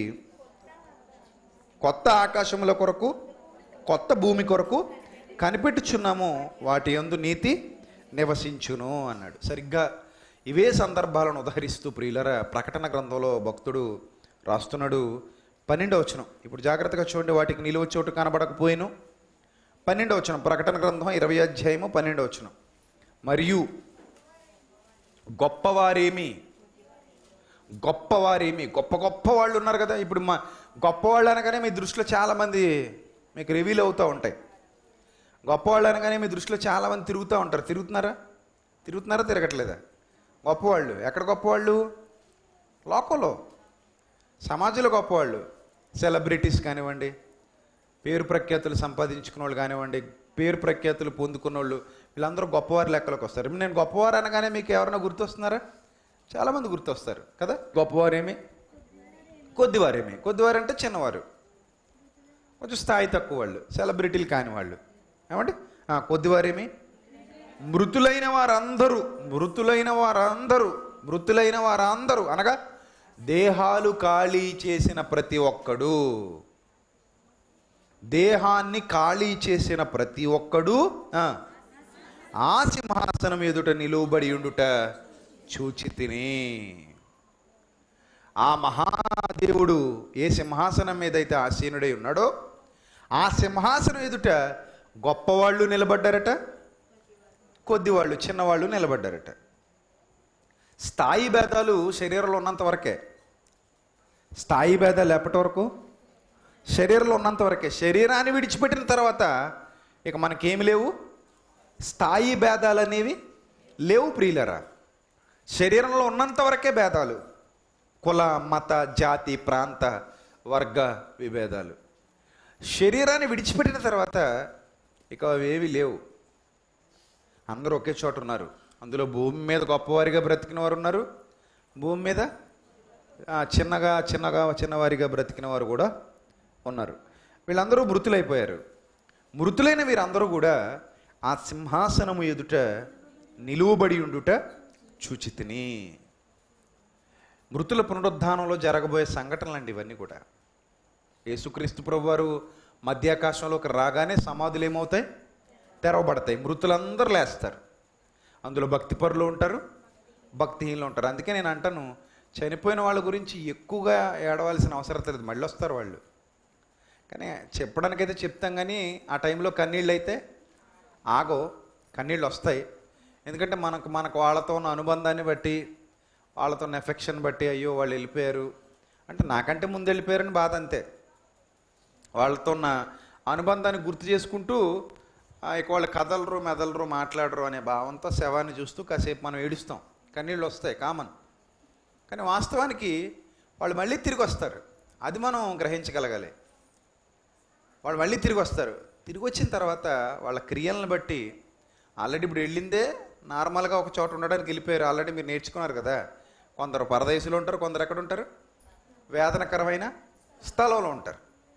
Speaker 2: కొత్త ఆకాశముల కొరకు కొత్త భూమి కొరకు కనిపెట్టుచున్నాము వాటి యందు నీతి నివసించును అన్నాడు సరిగ్గా ఇవే సందర్భాలను ఉదహరిస్తూ ప్రియులర ప్రకటన గ్రంథంలో భక్తుడు రాస్తున్నాడు పన్నెండవ వచనం ఇప్పుడు జాగ్రత్తగా చూడండి వాటికి నిలువ చోటు కనబడకపోయిను పన్నెండవ వచనం ప్రకటన గ్రంథం ఇరవై అధ్యాయము పన్నెండవ వచనం మరియు గొప్పవారేమి గొప్పవారేమి గొప్ప గొప్ప వాళ్ళు ఉన్నారు కదా ఇప్పుడు మా గొప్పవాళ్ళు అనగానే మీ దృష్టిలో చాలామంది మీకు రివీల్ అవుతూ ఉంటాయి గొప్పవాళ్ళు అనగానే మీ దృష్టిలో చాలామంది తిరుగుతూ ఉంటారు తిరుగుతున్నారా తిరుగుతున్నారా తిరగట్లేదా గొప్పవాళ్ళు ఎక్కడ గొప్పవాళ్ళు లోకంలో సమాజంలో గొప్పవాళ్ళు సెలబ్రిటీస్ కానివ్వండి పేరు ప్రఖ్యాతులు సంపాదించుకున్న వాళ్ళు కానివ్వండి పేరు ప్రఖ్యాతులు పొందుకున్న వాళ్ళు వీళ్ళందరూ గొప్పవారి లెక్కలోకి వస్తారు ఇప్పుడు నేను గొప్పవారు అనగానే మీకు ఎవరైనా గుర్తొస్తున్నారా చాలామంది గుర్తొస్తారు కదా గొప్పవారేమి కొద్దివారేమి కొద్దివారు అంటే చిన్నవారు కొంచెం స్థాయి తక్కువ వాళ్ళు సెలబ్రిటీలు కాని వాళ్ళు ఏమండి ఆ, కొద్దివారేమి మృతులైన వారందరూ మృతులైన వారందరూ మృతులైన వారందరూ అనగా దేహాలు ఖాళీ చేసిన ప్రతి ఒక్కడు దేహాన్ని ఖాళీ చేసిన ప్రతి ఒక్కడు ఆ, ఆ సింహాసనం ఎదుట నిలువబడి ఉండుట చూచి తిని ఆ మహాదేవుడు ఏ సింహాసనం మీద అయితే ఆసీనుడై ఉన్నాడో ఆ సింహాసనం ఎదుట గొప్పవాళ్ళు నిలబడ్డారట కొద్దివాళ్ళు చిన్నవాళ్ళు నిలబడ్డారట స్థాయి భేదాలు శరీరంలో ఉన్నంత వరకే స్థాయి భేదాలు ఎప్పటి వరకు శరీరంలో ఉన్నంత వరకే శరీరాన్ని విడిచిపెట్టిన తర్వాత ఇక మనకేమి లేవు స్థాయి భేదాలు అనేవి లేవు ప్రియులరా శరీరంలో ఉన్నంత వరకే భేదాలు కుల మత జాతి ప్రాంత వర్గ విభేదాలు శరీరాన్ని విడిచిపెట్టిన తర్వాత ఇక అవేవి లేవు అందరూ ఒకే చోట ఉన్నారు అందులో భూమి మీద గొప్పవారిగా బ్రతికిన వారు ఉన్నారు భూమి మీద ఆ, చిన్నగా చిన్నగా చిన్నవారిగా బ్రతికిన వారు కూడా ఉన్నారు వీళ్ళందరూ మృతులైపోయారు మృతులైన వీరందరూ కూడా ఆ సింహాసనము ఎదుట నిలువబడి ఉండుట చూచితిని మృతుల పునరుద్ధానంలో జరగబోయే సంఘటనలు అండి ఇవన్నీ కూడా యేసుక్రీస్తు ప్రభు వారు మధ్యాకాశంలోకి రాగానే సమాధులు ఏమవుతాయి తెరవబడతాయి మృతులందరూ లేస్తారు అందులో భక్తిపరులు ఉంటారు భక్తిహీనులు ఉంటారు అందుకే నేను అంటాను చనిపోయిన వాళ్ళ గురించి ఎక్కువగా ఏడవలసిన అవసరం లేదు మళ్ళీ వస్తారు వాళ్ళు కానీ చెప్పడానికైతే చెప్తాం కానీ ఆ టైంలో కన్నీళ్ళు అయితే ఆగో కన్నీళ్ళు వస్తాయి ఎందుకంటే మనకు మనకు వాళ్ళతో ఉన్న అనుబంధాన్ని బట్టి వాళ్ళతో ఉన్న ఎఫెక్షన్ బట్టి అయ్యో వాళ్ళు వెళ్ళిపోయారు అంటే నాకంటే ముందు వెళ్ళిపోయారని బాధ అంతే వాళ్ళతో ఉన్న అనుబంధాన్ని గుర్తు చేసుకుంటూ ఆ, ఇక వాళ్ళు కదలరు మెదలరు మాట్లాడరు అనే భావంతో శవాన్ని చూస్తూ కాసేపు మనం ఏడుస్తాం కన్నీళ్ళు వస్తాయి కామన్ కానీ వాస్తవానికి వాళ్ళు మళ్ళీ తిరిగి వస్తారు అది మనం గ్రహించగలగాలి వాళ్ళు మళ్ళీ తిరిగి వస్తారు తిరిగి వచ్చిన తర్వాత వాళ్ళ క్రియలను బట్టి ఆల్రెడీ ఇప్పుడు వెళ్ళిందే నార్మల్గా ఒక చోట ఉండడానికి వెళ్ళిపోయారు ఆల్రెడీ మీరు నేర్చుకున్నారు కదా కొందరు పరదేశులు ఉంటారు కొందరు ఎక్కడ ఉంటారు వేదనకరమైన స్థలంలో ఉంటారు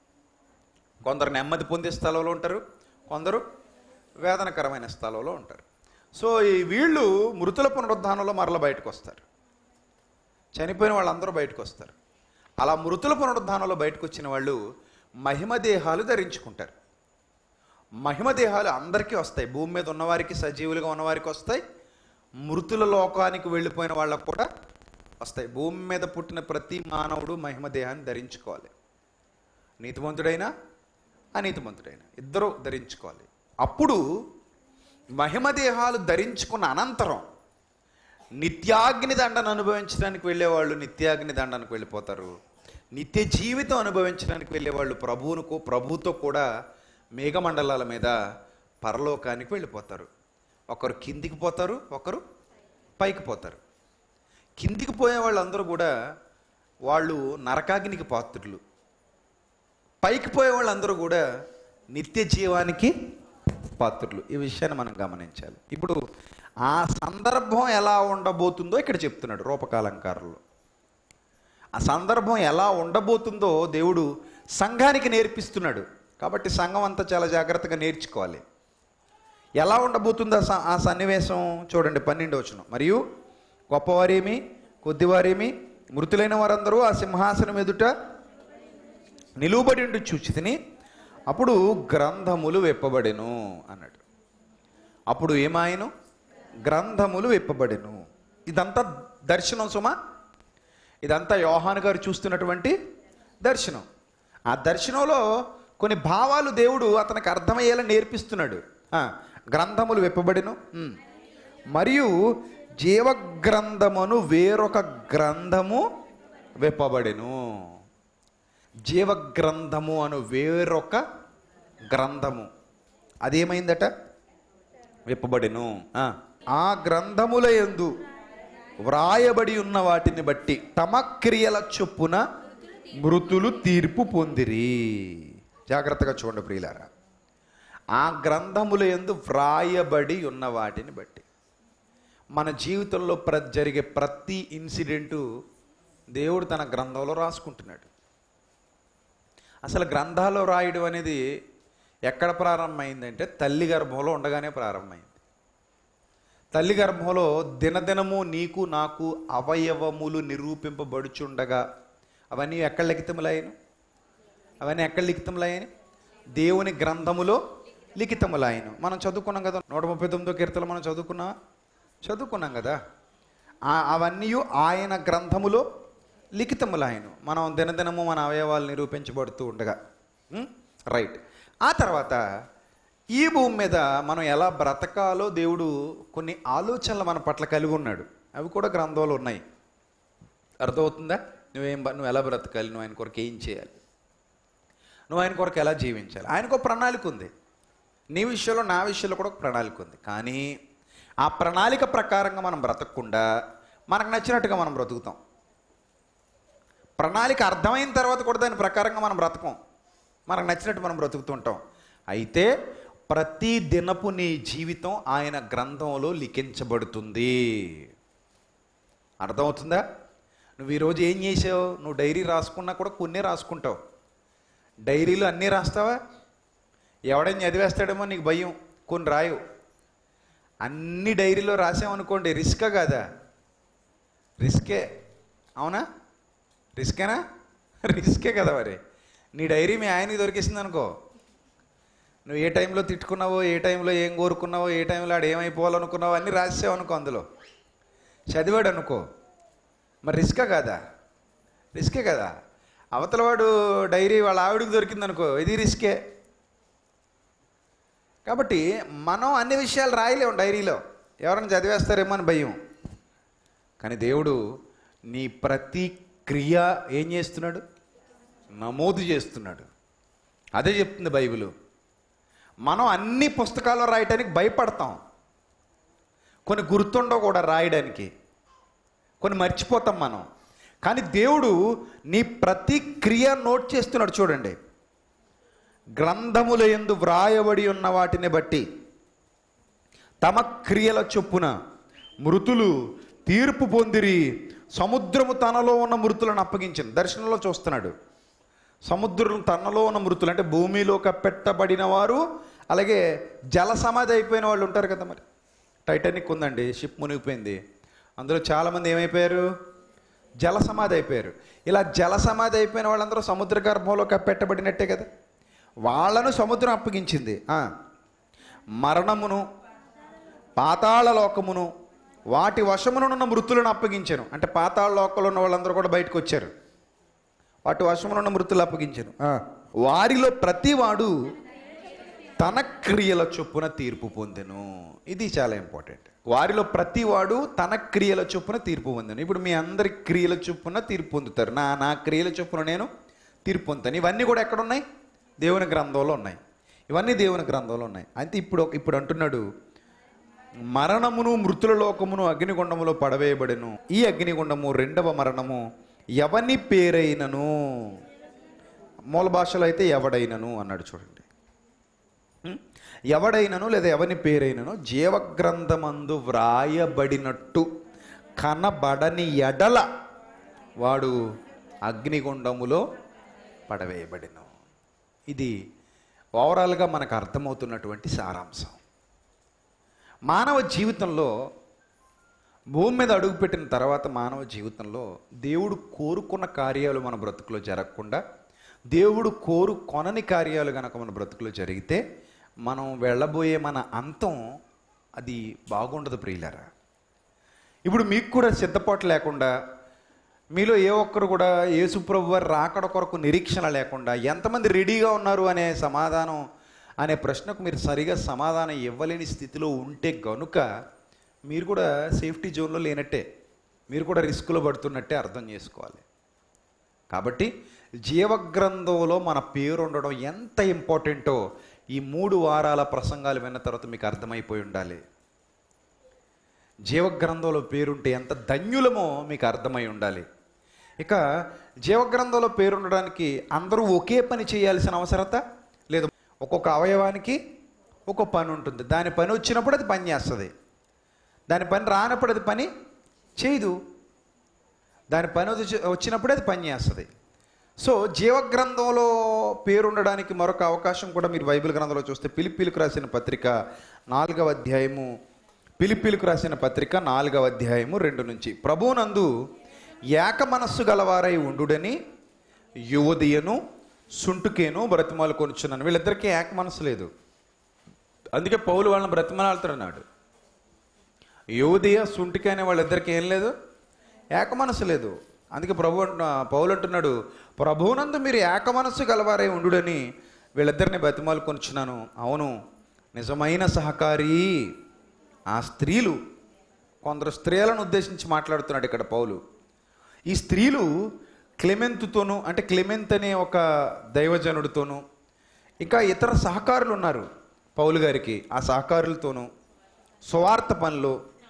Speaker 2: కొందరు నెమ్మది పొందే స్థలంలో ఉంటారు కొందరు వేదనకరమైన స్థలంలో ఉంటారు సో ఈ వీళ్ళు మృతుల పునరుద్ధానంలో మరల బయటకు వస్తారు చనిపోయిన వాళ్ళందరూ బయటకు వస్తారు అలా మృతుల పునరుద్ధానంలో బయటకు వచ్చిన వాళ్ళు మహిమ దేహాలు ధరించుకుంటారు మహిమ దేహాలు అందరికీ వస్తాయి భూమి మీద ఉన్నవారికి సజీవులుగా ఉన్నవారికి వస్తాయి మృతుల లోకానికి వెళ్ళిపోయిన వాళ్ళకు కూడా వస్తాయి భూమి మీద పుట్టిన ప్రతి మానవుడు మహిమ దేహాన్ని ధరించుకోవాలి నీతిమంతుడైనా అనీతిమంతుడైన ఇద్దరూ ధరించుకోవాలి అప్పుడు మహిమ దేహాలు ధరించుకున్న అనంతరం నిత్యాగ్ని దండను అనుభవించడానికి వెళ్ళేవాళ్ళు నిత్యాగ్ని దండనకు వెళ్ళిపోతారు నిత్య జీవితం అనుభవించడానికి వెళ్ళేవాళ్ళు ప్రభువునుకు ప్రభువుతో కూడా మేఘమండలాల మీద పరలోకానికి వెళ్ళిపోతారు ఒకరు కిందికి పోతారు ఒకరు పైకి పోతారు కిందికి పోయే వాళ్ళందరూ కూడా వాళ్ళు నరకాగ్నికి పాత్రులు పైకి పోయే వాళ్ళందరూ కూడా నిత్య జీవానికి పాత్రులు ఈ విషయాన్ని మనం గమనించాలి ఇప్పుడు ఆ సందర్భం ఎలా ఉండబోతుందో ఇక్కడ చెప్తున్నాడు రూపకాలంకారంలో ఆ సందర్భం ఎలా ఉండబోతుందో దేవుడు సంఘానికి నేర్పిస్తున్నాడు కాబట్టి సంఘం అంతా చాలా జాగ్రత్తగా నేర్చుకోవాలి ఎలా ఉండబోతుందో ఆ స- ఆ సన్నివేశం చూడండి పన్నెండు వచ్చిన మరియు గొప్పవారేమి కొద్దివారేమి మృతులైన వారందరూ ఆ సింహాసనం ఎదుట నిలువబడి ఉండి చూచితిని అప్పుడు గ్రంథములు విప్పబడెను అన్నాడు అప్పుడు ఏమాయను గ్రంథములు విప్పబడెను ఇదంతా దర్శనం సుమా ఇదంతా యోహాను గారు చూస్తున్నటువంటి దర్శనం ఆ దర్శనంలో కొన్ని భావాలు దేవుడు అతనికి అర్థమయ్యేలా నేర్పిస్తున్నాడు ఆ, గ్రంథములు విప్పబడిను ఉమ్. మరియు జీవగ్రంథమును వేరొక గ్రంథము విప్పబడెను జీవగ్రంథము అను వేరొక గ్రంథము అదేమైందట విప్పబడెను ఆ, ఆ గ్రంథముల యందు వ్రాయబడి ఉన్న వాటిని బట్టి తమ క్రియల చొప్పున మృతులు తీర్పు పొందిరి జాగ్రత్తగా చూడండి ప్రియులారా ఆ గ్రంథముల యందు వ్రాయబడి ఉన్న వాటిని బట్టి మన జీవితంలో ప్ర జరిగే ప్రతి ఇన్సిడెంటు దేవుడు తన గ్రంథంలో రాసుకుంటున్నాడు అసలు గ్రంథాలు రాయడం అనేది ఎక్కడ ప్రారంభమైందంటే తల్లి గర్భంలో ఉండగానే ప్రారంభమైంది తల్లి గర్భంలో దినదినము నీకు నాకు అవయవములు నిరూపింపబడుచుండగా అవన్నీ ఎక్కడ లిఖితములయ్యాను అవన్నీ ఎక్కడ లిఖితములయ్యాను దేవుని గ్రంథములో లిఖితములయ్యాను మనం చదువుకున్నాం కదా నూట ముప్పై తొమ్మిదో కీర్తలు మనం చదువుకున్నా చదువుకున్నాం కదా ఆ- అవన్నీ ఆయన గ్రంథములో లిఖితములాయను మనం దినదినము మన అవయవాలు నిరూపించబడుతూ ఉండగా ఉం? రైట్ ఆ తర్వాత ఈ భూమి మీద మనం ఎలా బ్రతకాలో దేవుడు కొన్ని ఆలోచనలు మన పట్ల కలిగి ఉన్నాడు అవి కూడా గ్రంథంలో ఉన్నాయి అర్థమవుతుందా నువ్వేం బ- నువ్వు ఎలా బ్రతకాలి నువ్వు ఆయన కొరకు ఏం చేయాలి నువ్వు ఆయన కొరకు ఎలా జీవించాలి ఆయనకు ఒక ప్రణాళిక ఉంది నీ విషయంలో నా విషయంలో కూడా ఒక ప్రణాళిక ఉంది కానీ ఆ ప్రణాళిక ప్రకారంగా మనం బ్రతకకుండా మనకు నచ్చినట్టుగా మనం బ్రతుకుతాం ప్రణాళిక అర్థమైన తర్వాత కూడా దాని ప్రకారంగా మనం బ్రతకం మనకు నచ్చినట్టు మనం బ్రతుకుతుంటాం అయితే ప్రతి దినపు నీ జీవితం ఆయన గ్రంథంలో లిఖించబడుతుంది అర్థమవుతుందా నువ్వు ఈరోజు ఏం చేసావు నువ్వు డైరీ రాసుకున్నా కూడా కొన్నే రాసుకుంటావు డైరీలో అన్నీ రాస్తావా ఎవడైనా చదివేస్తాడేమో నీకు భయం కొన్ని రాయవు అన్ని డైరీలో రాసామనుకోండి రిస్కా కాదా రిస్కే అవునా రిస్కేనా రిస్కే కదా మరి నీ డైరీ మీ ఆయనకి దొరికేసింది అనుకో నువ్వు ఏ టైంలో తిట్టుకున్నావో ఏ టైంలో ఏం కోరుకున్నావో ఏ టైంలో ఆడు ఏమైపోవాలనుకున్నావో అన్నీ రాసావు అనుకో అందులో చదివాడు అనుకో మరి రిస్కా కాదా రిస్కే కదా అవతలవాడు డైరీ వాళ్ళ ఆవిడకి దొరికింది అనుకో ఇది రిస్కే కాబట్టి మనం అన్ని విషయాలు రాయలేము డైరీలో ఎవరైనా చదివేస్తారేమో అని భయం కానీ దేవుడు నీ ప్రతి క్రియ ఏం చేస్తున్నాడు నమోదు చేస్తున్నాడు అదే చెప్తుంది బైబిల్ మనం అన్ని పుస్తకాల్లో రాయటానికి భయపడతాం కొన్ని గుర్తుండవు కూడా రాయడానికి కొన్ని మర్చిపోతాం మనం కానీ దేవుడు నీ ప్రతి క్రియ నోట్ చేస్తున్నాడు చూడండి గ్రంథముల ఎందు వ్రాయబడి ఉన్న వాటిని బట్టి తమ క్రియల చొప్పున మృతులు తీర్పు పొందిరి సముద్రము తనలో ఉన్న మృతులను అప్పగించింది దర్శనంలో చూస్తున్నాడు సముద్రం తనలో ఉన్న మృతులు అంటే భూమిలో కప్పెట్టబడిన వారు అలాగే జల సమాధి అయిపోయిన వాళ్ళు ఉంటారు కదా మరి టైటానిక్ ఉందండి షిప్ మునిగిపోయింది అందులో చాలామంది ఏమైపోయారు జల సమాధి అయిపోయారు ఇలా జల సమాధి అయిపోయిన వాళ్ళందరూ సముద్ర గర్భంలో కప్పెట్టబడినట్టే కదా వాళ్ళను సముద్రం అప్పగించింది ఆ. మరణమును పాతాళ లోకమును వాటి వశమునున్న మృతులను అప్పగించాను అంటే పాతాళ లోకంలో ఉన్న వాళ్ళందరూ కూడా బయటకు వచ్చారు వాటి వశమునున్న మృతులు అప్పగించాను ఆ. వారిలో ప్రతివాడు తన క్రియల చొప్పున తీర్పు పొందెను ఇది చాలా ఇంపార్టెంట్ వారిలో ప్రతివాడు తన క్రియల చొప్పున తీర్పు పొందాను ఇప్పుడు మీ అందరి క్రియల చొప్పున తీర్పు పొందుతారు నా నా క్రియల చొప్పున నేను తీర్పు పొందుతాను ఇవన్నీ కూడా ఎక్కడ ఉన్నాయి దేవుని గ్రంథంలో ఉన్నాయి ఇవన్నీ దేవుని గ్రంథంలో ఉన్నాయి అయితే ఇప్పుడు ఇప్పుడు అంటున్నాడు మరణమును మృతుల లోకమును అగ్నిగుండములో పడవేయబడెను ఈ అగ్నిగుండము రెండవ మరణము ఎవని పేరైనను మూల భాషలో అయితే ఎవడైనను అన్నాడు చూడండి ఉం? ఎవడైనను లేదా ఎవని పేరైనను జీవగ్రంథమందు వ్రాయబడినట్టు కనబడని ఎడల వాడు అగ్నిగుండములో పడవేయబడిను ఇది ఓవరాల్గా మనకు అర్థమవుతున్నటువంటి సారాంశం మానవ జీవితంలో భూమి మీద అడుగుపెట్టిన తర్వాత మానవ జీవితంలో దేవుడు కోరుకున్న కార్యాలు మన బ్రతుకులో జరగకుండా దేవుడు కోరు కొనని కార్యాలు కనుక మన బ్రతుకులో జరిగితే మనం వెళ్ళబోయే మన అంతం అది బాగుండదు ప్రియులరా ఇప్పుడు మీకు కూడా సిద్ధపాటు లేకుండా మీలో ఏ ఒక్కరు కూడా యేసుప్రభు వారి రాకడ కొరకు నిరీక్షణ లేకుండా ఎంతమంది రెడీగా ఉన్నారు అనే సమాధానం అనే ప్రశ్నకు మీరు సరిగా సమాధానం ఇవ్వలేని స్థితిలో ఉంటే గనుక మీరు కూడా సేఫ్టీ జోన్లో లేనట్టే మీరు కూడా రిస్క్లో పడుతున్నట్టే అర్థం చేసుకోవాలి కాబట్టి జీవగ్రంథంలో మన పేరు ఉండడం ఎంత ఇంపార్టెంటో ఈ మూడు వారాల ప్రసంగాలు విన్న తర్వాత మీకు అర్థమైపోయి ఉండాలి జీవగ్రంథంలో పేరుంటే ఎంత ధన్యులమో మీకు అర్థమై ఉండాలి ఇక జీవగ్రంథంలో పేరు ఉండడానికి అందరూ ఒకే పని చేయాల్సిన అవసరత లేదు ఒక్కొక్క అవయవానికి ఒక్కొక్క పని ఉంటుంది దాని పని వచ్చినప్పుడు అది పని చేస్తుంది దాని పని రానప్పుడు అది పని చేయదు దాని పని వచ్చి- వచ్చినప్పుడు అది పని చేస్తుంది సో జీవగ్రంథంలో పేరు ఉండడానికి మరొక అవకాశం కూడా మీరు బైబిల్ గ్రంథంలో చూస్తే పిలిపిలకు రాసిన పత్రిక నాలుగవ అధ్యాయము పిలిపిలకు రాసిన పత్రిక నాలుగవ అధ్యాయము రెండు నుంచి ప్రభువునందు ఏక మనస్సు గలవారై ఉండుడని యువదియను సుంటుకేను బ్రతిమాలు కొనుచున్నాను వీళ్ళిద్దరికీ ఏక మనసు లేదు అందుకే పౌలు వాళ్ళని బ్రతిమలాడుతున్నాడు యువదియ సుంటికి అనే వాళ్ళిద్దరికి ఏం లేదు ఏక మనసు లేదు అందుకే ప్రభు అంటున్నా పౌలు అంటున్నాడు ప్రభువునందు మీరు ఏక మనస్సు గలవారై ఉండుడని వీళ్ళిద్దరిని బతిమాలు కొనుచున్నాను అవును నిజమైన సహకారి ఆ స్త్రీలు కొందరు స్త్రీలను ఉద్దేశించి మాట్లాడుతున్నాడు ఇక్కడ పౌలు ఈ స్త్రీలు క్లెమెంతుతోనూ అంటే క్లెమెంత్ అనే ఒక దైవజనుడితోనూ ఇంకా ఇతర సహకారులు ఉన్నారు పౌలు గారికి ఆ సహకారులతోనూ సువార్త పనిలో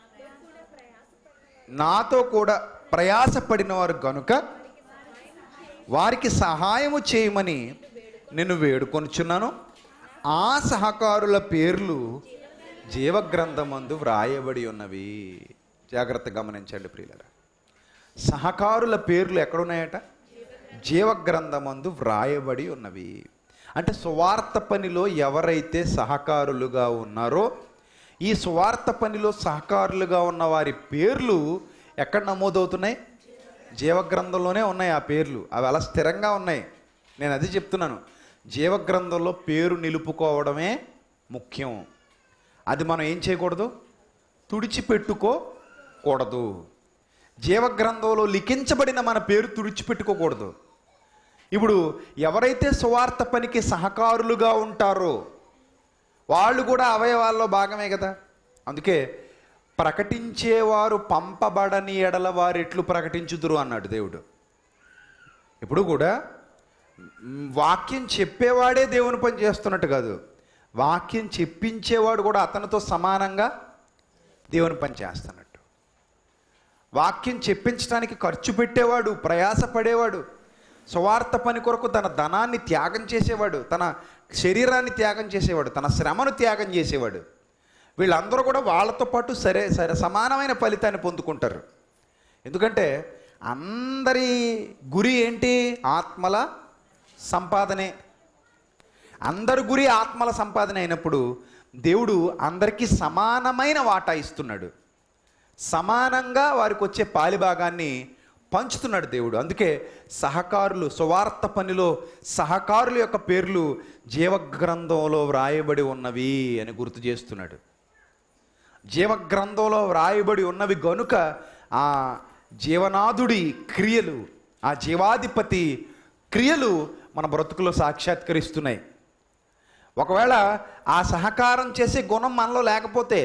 Speaker 2: నాతో కూడా ప్రయాసపడిన వారు గనుక వారికి సహాయము చేయమని నేను వేడుకొనుచున్నాను ఆ సహకారుల పేర్లు జీవగ్రంథమందు వ్రాయబడి ఉన్నవి జాగ్రత్త గమనించండి ప్రియులరా సహకారుల పేర్లు ఎక్కడున్నాయట జీవగ్రంథమందు వ్రాయబడి ఉన్నవి అంటే సువార్త పనిలో ఎవరైతే సహకారులుగా ఉన్నారో ఈ సువార్త పనిలో సహకారులుగా ఉన్న వారి పేర్లు ఎక్కడ నమోదవుతున్నాయి జీవగ్రంథంలోనే ఉన్నాయి ఆ పేర్లు అవి అలా స్థిరంగా ఉన్నాయి నేను అది చెప్తున్నాను జీవగ్రంథంలో పేరు నిలుపుకోవడమే ముఖ్యం అది మనం ఏం చేయకూడదు తుడిచిపెట్టుకోకూడదు జీవగ్రంథంలో లిఖించబడిన మన పేరు తుడిచిపెట్టుకోకూడదు ఇప్పుడు ఎవరైతే సువార్త పనికి సహకారులుగా ఉంటారో వాళ్ళు కూడా అవయవాల్లో భాగమే కదా అందుకే ప్రకటించేవారు పంపబడని ఎడల వారు ఎట్లు ప్రకటించుదురు అన్నాడు దేవుడు ఇప్పుడు కూడా మ్, వాక్యం చెప్పేవాడే దేవుని పని చేస్తున్నట్టు కాదు వాక్యం చెప్పించేవాడు కూడా అతనితో సమానంగా దేవుని పని చేస్తున్నట్టు వాక్యం చెప్పించడానికి ఖర్చు పెట్టేవాడు ప్రయాసపడేవాడు సువార్త పని కొరకు తన ధనాన్ని త్యాగం చేసేవాడు తన శరీరాన్ని త్యాగం చేసేవాడు తన శ్రమను త్యాగం చేసేవాడు వీళ్ళందరూ కూడా వాళ్ళతో పాటు సరే సరే సమానమైన ఫలితాన్ని పొందుకుంటారు ఎందుకంటే అందరి గురి ఏంటి ఆత్మల సంపాదనే అందరి గురి ఆత్మల సంపాదన అయినప్పుడు దేవుడు అందరికీ సమానమైన వాటా ఇస్తున్నాడు సమానంగా వారికి వచ్చే పాలిభాగాన్ని పంచుతున్నాడు దేవుడు అందుకే సహకారులు సువార్త పనిలో సహకారుల యొక్క పేర్లు జీవగ్రంథంలో వ్రాయబడి ఉన్నవి అని గుర్తు చేస్తున్నాడు జీవగ్రంథంలో వ్రాయబడి ఉన్నవి గనుక ఆ జీవనాథుడి క్రియలు ఆ జీవాధిపతి క్రియలు మన బ్రతుకులో సాక్షాత్కరిస్తున్నాయి ఒకవేళ ఆ సహకారం చేసే గుణం మనలో లేకపోతే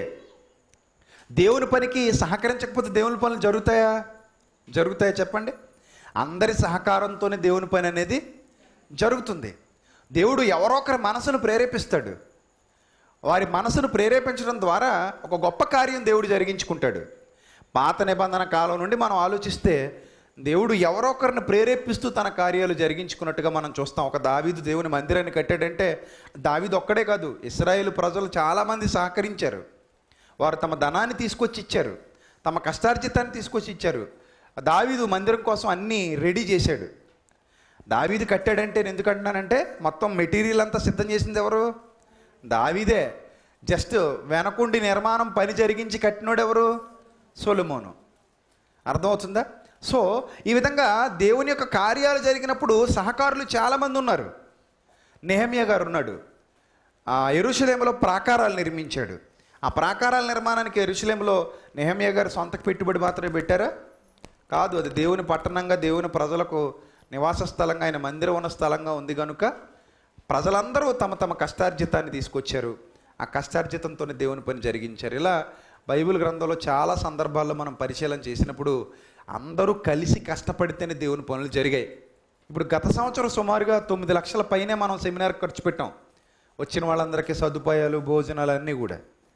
Speaker 2: దేవుని పనికి సహకరించకపోతే దేవుని పనులు జరుగుతాయా జరుగుతాయా చెప్పండి అందరి సహకారంతోనే దేవుని పని అనేది జరుగుతుంది దేవుడు ఎవరో ఒకరి మనసును ప్రేరేపిస్తాడు వారి మనసును ప్రేరేపించడం ద్వారా ఒక గొప్ప కార్యం దేవుడు జరిగించుకుంటాడు పాత నిబంధన కాలం నుండి మనం ఆలోచిస్తే దేవుడు ఎవరో ఒకరిని ప్రేరేపిస్తూ తన కార్యాలు జరిగించుకున్నట్టుగా మనం చూస్తాం ఒక దావీదు దేవుని మందిరాన్ని కట్టాడంటే దావీదు ఒక్కడే కాదు ఇస్రాయేల్ ప్రజలు చాలామంది సహకరించారు వారు తమ ధనాన్ని తీసుకొచ్చి ఇచ్చారు తమ కష్టార్జితాన్ని తీసుకొచ్చి ఇచ్చారు దావీదు మందిరం కోసం అన్నీ రెడీ చేశాడు దావీదు కట్టాడంటే నేను ఎందుకు అంటున్నానంటే మొత్తం మెటీరియల్ అంతా సిద్ధం చేసింది ఎవరు దావీదే జస్ట్ వెనకుండి నిర్మాణం పని జరిగించి కట్టినోడు ఎవరు సొలమోను అర్థమవుతుందా సో ఈ విధంగా దేవుని యొక్క కార్యాలు జరిగినప్పుడు సహకారులు చాలామంది ఉన్నారు నెహమియా గారు ఉన్నాడు ఆ ఎరుషలేములో ప్రాకారాలు నిర్మించాడు ఆ ప్రాకారాల నిర్మాణానికి ఎరుషలేములో నెహమియా గారు సొంత పెట్టుబడి మాత్రమే పెట్టారా కాదు అది దేవుని పట్టణంగా దేవుని ప్రజలకు నివాస స్థలంగా ఆయన మందిరం ఉన్న స్థలంగా ఉంది కనుక ప్రజలందరూ తమ తమ కష్టార్జితాన్ని తీసుకొచ్చారు ఆ కష్టార్జితంతోనే దేవుని పని జరిగించారు ఇలా బైబిల్ గ్రంథంలో చాలా సందర్భాల్లో మనం పరిశీలన చేసినప్పుడు అందరూ కలిసి కష్టపడితేనే దేవుని పనులు జరిగాయి ఇప్పుడు గత సంవత్సరం సుమారుగా తొమ్మిది లక్షల పైనే మనం సెమినార్ ఖర్చు పెట్టాం వచ్చిన వాళ్ళందరికీ సదుపాయాలు భోజనాలు అన్నీ కూడా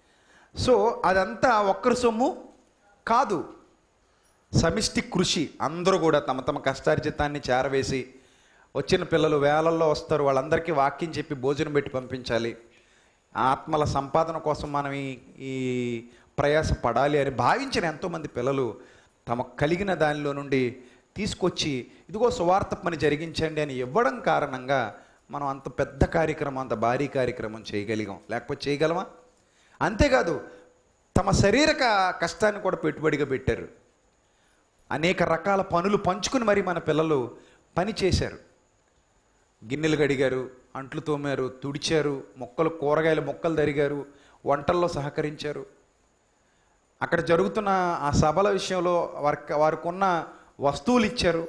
Speaker 2: సో అదంతా ఒక్కరి సొమ్ము కాదు సమిష్టి కృషి అందరూ కూడా తమ తమ కష్టార్జితాన్ని చేరవేసి వచ్చిన పిల్లలు వేలల్లో వస్తారు వాళ్ళందరికీ వాక్యం చెప్పి భోజనం పెట్టి పంపించాలి ఆత్మల సంపాదన కోసం మనం ఈ ఈ ప్రయాస పడాలి అని భావించిన ఎంతోమంది పిల్లలు తమకు కలిగిన దానిలో నుండి తీసుకొచ్చి ఇదిగో సువార్త పని జరిగించండి అని ఇవ్వడం కారణంగా మనం అంత పెద్ద కార్యక్రమం అంత భారీ కార్యక్రమం చేయగలిగాం లేకపోతే చేయగలమా అంతేకాదు తమ శరీరక కష్టాన్ని కూడా పెట్టుబడిగా పెట్టారు అనేక రకాల పనులు పంచుకుని మరి మన పిల్లలు పని చేశారు గిన్నెలు కడిగారు అంట్లు తోమారు తుడిచారు మొక్కలు కూరగాయల మొక్కలు తరిగారు వంటల్లో సహకరించారు అక్కడ జరుగుతున్న ఆ సభల విషయంలో వారికి వారికి ఉన్న వస్తువులు ఇచ్చారు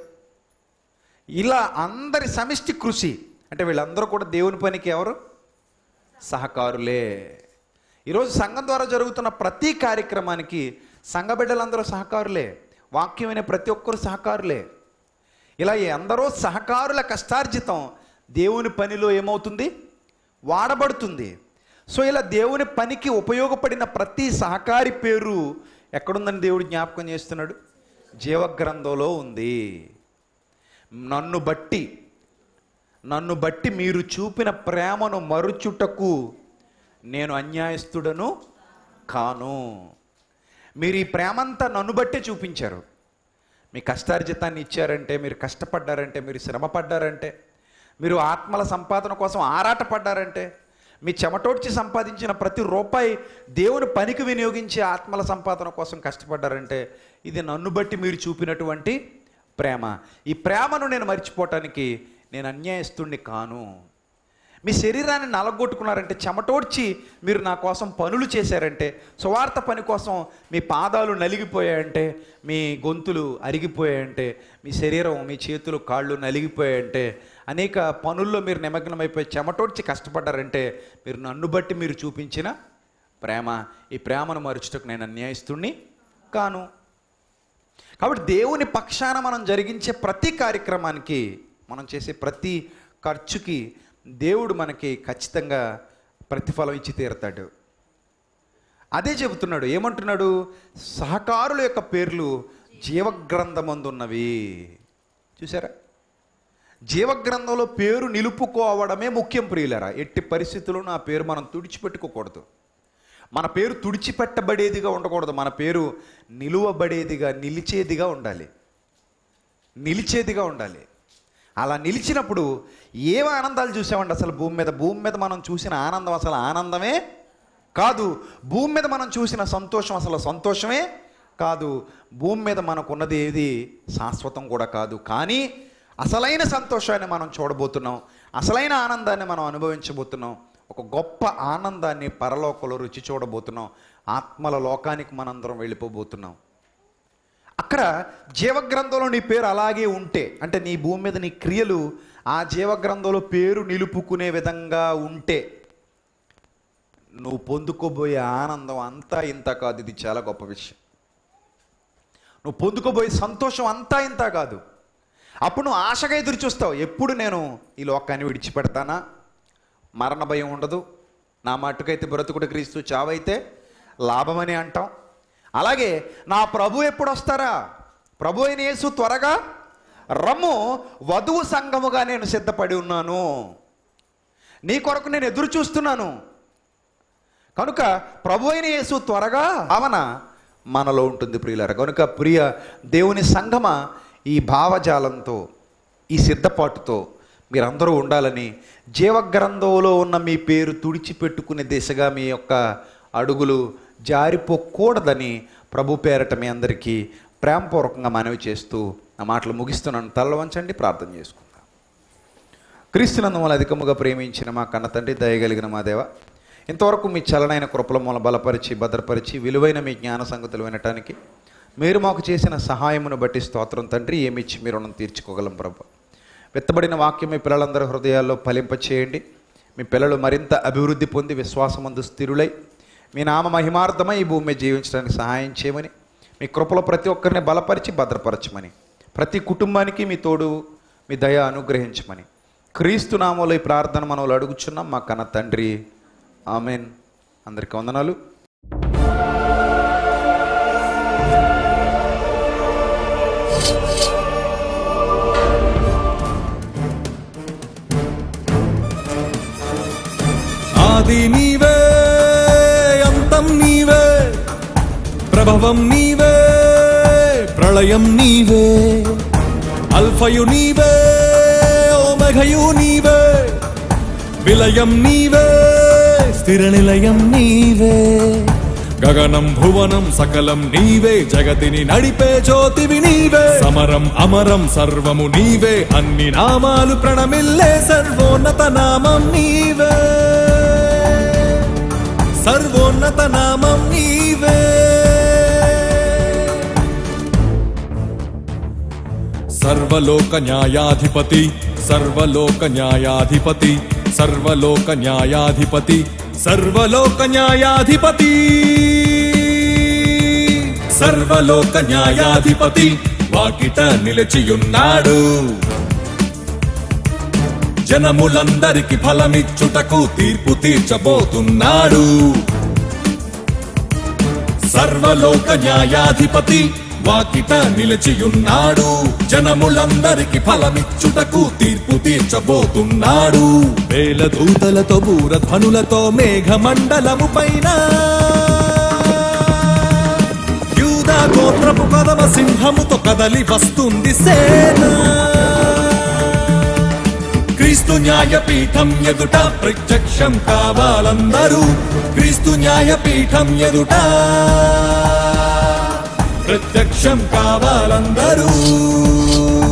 Speaker 2: ఇలా అందరి సమిష్టి కృషి అంటే వీళ్ళందరూ కూడా దేవుని పనికి ఎవరు సహకారులే ఈరోజు సంఘం ద్వారా జరుగుతున్న ప్రతి కార్యక్రమానికి సంఘ బిడ్డలందరూ సహకారులే వాక్యం వినే ప్రతి ఒక్కరు సహకారులే ఇలా ఈ అందరూ సహకారుల కష్టార్జితం దేవుని పనిలో ఏమవుతుంది వాడబడుతుంది సో ఇలా దేవుని పనికి ఉపయోగపడిన ప్రతి సహకారి పేరు ఎక్కడుందని దేవుడు జ్ఞాపకం చేస్తున్నాడు జీవగ్రంథంలో ఉంది నన్ను బట్టి నన్ను బట్టి మీరు చూపిన ప్రేమను మరుచుటకు నేను అన్యాయస్తుడను కాను మీరు ఈ ప్రేమంతా నన్ను బట్టే చూపించారు మీ కష్టార్జితాన్ని ఇచ్చారంటే మీరు కష్టపడ్డారంటే మీరు శ్రమ పడ్డారంటే మీరు ఆత్మల సంపాదన కోసం ఆరాటపడ్డారంటే మీ చెమటోడ్చి సంపాదించిన ప్రతి రూపాయి దేవుని పనికి వినియోగించి ఆత్మల సంపాదన కోసం కష్టపడ్డారంటే ఇది నన్ను బట్టి మీరు చూపినటువంటి ప్రేమ ఈ ప్రేమను నేను మర్చిపోవటానికి నేను అన్యాయస్తుణ్ణి కాను మీ శరీరాన్ని నలగొట్టుకున్నారంటే చెమటోడ్చి మీరు నా కోసం పనులు చేశారంటే సువార్త పని కోసం మీ పాదాలు నలిగిపోయాయంటే మీ గొంతులు అరిగిపోయాయంటే మీ శరీరం మీ చేతులు కాళ్ళు నలిగిపోయాయంటే అనేక పనుల్లో మీరు నిమగ్నమైపోయి చెమటోడ్చి కష్టపడ్డారంటే మీరు నన్ను బట్టి మీరు చూపించిన ప్రేమ ఈ ప్రేమను మరుచుటకు నేను అన్యాయస్తుణ్ణి కాను కాబట్టి దేవుని పక్షాన మనం జరిగించే ప్రతి కార్యక్రమానికి మనం చేసే ప్రతి ఖర్చుకి దేవుడు మనకి ఖచ్చితంగా ప్రతిఫలం ఇచ్చి తీరుతాడు అదే చెబుతున్నాడు ఏమంటున్నాడు సహకారుల యొక్క పేర్లు జీవగ్రంథమందున్నవి చూసారా జీవగ్రంథంలో పేరు నిలుపుకోవడమే ముఖ్యం ప్రియులరా ఎట్టి పరిస్థితుల్లో నా పేరు మనం తుడిచిపెట్టుకోకూడదు మన పేరు తుడిచిపెట్టబడేదిగా ఉండకూడదు మన పేరు నిలువబడేదిగా నిలిచేదిగా ఉండాలి నిలిచేదిగా ఉండాలి అలా నిలిచినప్పుడు ఏం ఆనందాలు చూసామండి అసలు భూమి మీద భూమి మీద మనం చూసిన ఆనందం అసలు ఆనందమే కాదు భూమి మీద మనం చూసిన సంతోషం అసలు సంతోషమే కాదు భూమి మీద మనకున్నది ఏది శాశ్వతం కూడా కాదు కానీ అసలైన సంతోషాన్ని మనం చూడబోతున్నాం అసలైన ఆనందాన్ని మనం అనుభవించబోతున్నాం ఒక గొప్ప ఆనందాన్ని పరలోకంలో రుచి చూడబోతున్నాం ఆత్మల లోకానికి మనందరం వెళ్ళిపోబోతున్నాం అక్కడ జీవగ్రంథంలో నీ పేరు అలాగే ఉంటే అంటే నీ భూమి మీద నీ క్రియలు ఆ జీవగ్రంథంలో పేరు నిలుపుకునే విధంగా ఉంటే నువ్వు పొందుకోబోయే ఆనందం అంతా ఇంత కాదు ఇది చాలా గొప్ప విషయం నువ్వు పొందుకోబోయే సంతోషం అంతా ఇంత కాదు అప్పుడు నువ్వు ఆశగా ఎదురు చూస్తావు ఎప్పుడు నేను ఈ లోకాన్ని విడిచిపెడతానా మరణ భయం ఉండదు నా మట్టుకైతే బ్రతుకుడు క్రీస్తు చావైతే లాభమని అంటాం అలాగే నా ప్రభు ఎప్పుడు వస్తారా ప్రభు అయిన యేసు త్వరగా రమ్ము వధువు సంఘముగా నేను సిద్ధపడి ఉన్నాను నీ కొరకు నేను ఎదురు చూస్తున్నాను కనుక ప్రభు అయిన యేసు త్వరగా భావన మనలో ఉంటుంది ప్రియులార కనుక ప్రియ దేవుని సంగమ ఈ భావజాలంతో ఈ సిద్ధపాటుతో మీరందరూ ఉండాలని జీవగ్రంథంలో ఉన్న మీ పేరు తుడిచిపెట్టుకునే దిశగా మీ యొక్క అడుగులు జారిపోకూడదని ప్రభు పేరట మీ అందరికీ ప్రేమపూర్వకంగా మనవి చేస్తూ నా మాటలు ముగిస్తున్నాను తల్ల వంచండి ప్రార్థన చేసుకుందాం క్రీస్తునందు మూల అధికముగా ప్రేమించిన మా కన్న తండ్రి దయగలిగిన మా దేవ ఇంతవరకు మీ చలనైన కృపల మూల బలపరిచి భద్రపరిచి విలువైన మీ జ్ఞాన సంగతులు వినటానికి మీరు మాకు చేసిన సహాయమును బట్టి స్తోత్రం తండ్రి ఏమిచ్చి మీరు రుణం తీర్చుకోగలం ప్రభు వెత్తబడిన వాక్యం మీ పిల్లలందరి హృదయాల్లో ఫలింపచేయండి మీ పిల్లలు మరింత అభివృద్ధి పొంది విశ్వాసమందు స్థిరులై మీ నామ మహిమార్థమై ఈ భూమి మీద జీవించడానికి సహాయం చేయమని మీ కృపలో ప్రతి ఒక్కరిని బలపరిచి భద్రపరచమని ప్రతి కుటుంబానికి మీ తోడు మీ దయ అనుగ్రహించమని క్రీస్తు నామంలో ఈ ప్రార్థన మనం అడుగుచున్నాం మా కన్న తండ్రి ఆమెన్ అందరికీ వందనాలు
Speaker 3: ఆది నీవే అంతం నీవే ప్రభవం నీవే ప్రళయం నీవే అల్ఫయు నీవే ఓమఘయు నీవే విలయం నీవే స్థిర నిలయం నీవే గగనం భువనం సకలం నీవే జగతిని నడిపే జ్యోతివి నీవే సమరం అమరం సర్వము నీవే అన్ని నామాలు ప్రణమిల్లే సర్వోన్నత నామం నీవే సర్వోన్నత నామం నీవే సర్వలోక న్యాయాధిపతి సర్వలోక న్యాయాధిపతి సర్వలోక న్యాయాధిపతి సర్వలోక న్యాయాధిపతి సర్వలోక న్యాయాధిపతి వాకిట నిలిచియున్నాడు జనములందరికి ఫలమిచ్చుటకు తీర్పు తీర్చబోతున్నాడు సర్వలోక న్యాయాధిపతి వాకిట నిలిచియున్నాడు జనములందరికి ఫలమిచ్చుటకు తీర్పు తీర్చబోతున్నాడు వేల దూతలతో బూరధ్వనులతో మేఘమండలము పైన యూదా గోత్రపు కదవ సింహముతో కదలి వస్తుంది సేన క్రీస్తు న్యాయపీఠం ఎదుట ప్రత్యక్షం కావాలందరూ క్రీస్తు న్యాయపీఠం ఎదుట ప్రత్యక్షం కావాలందరూ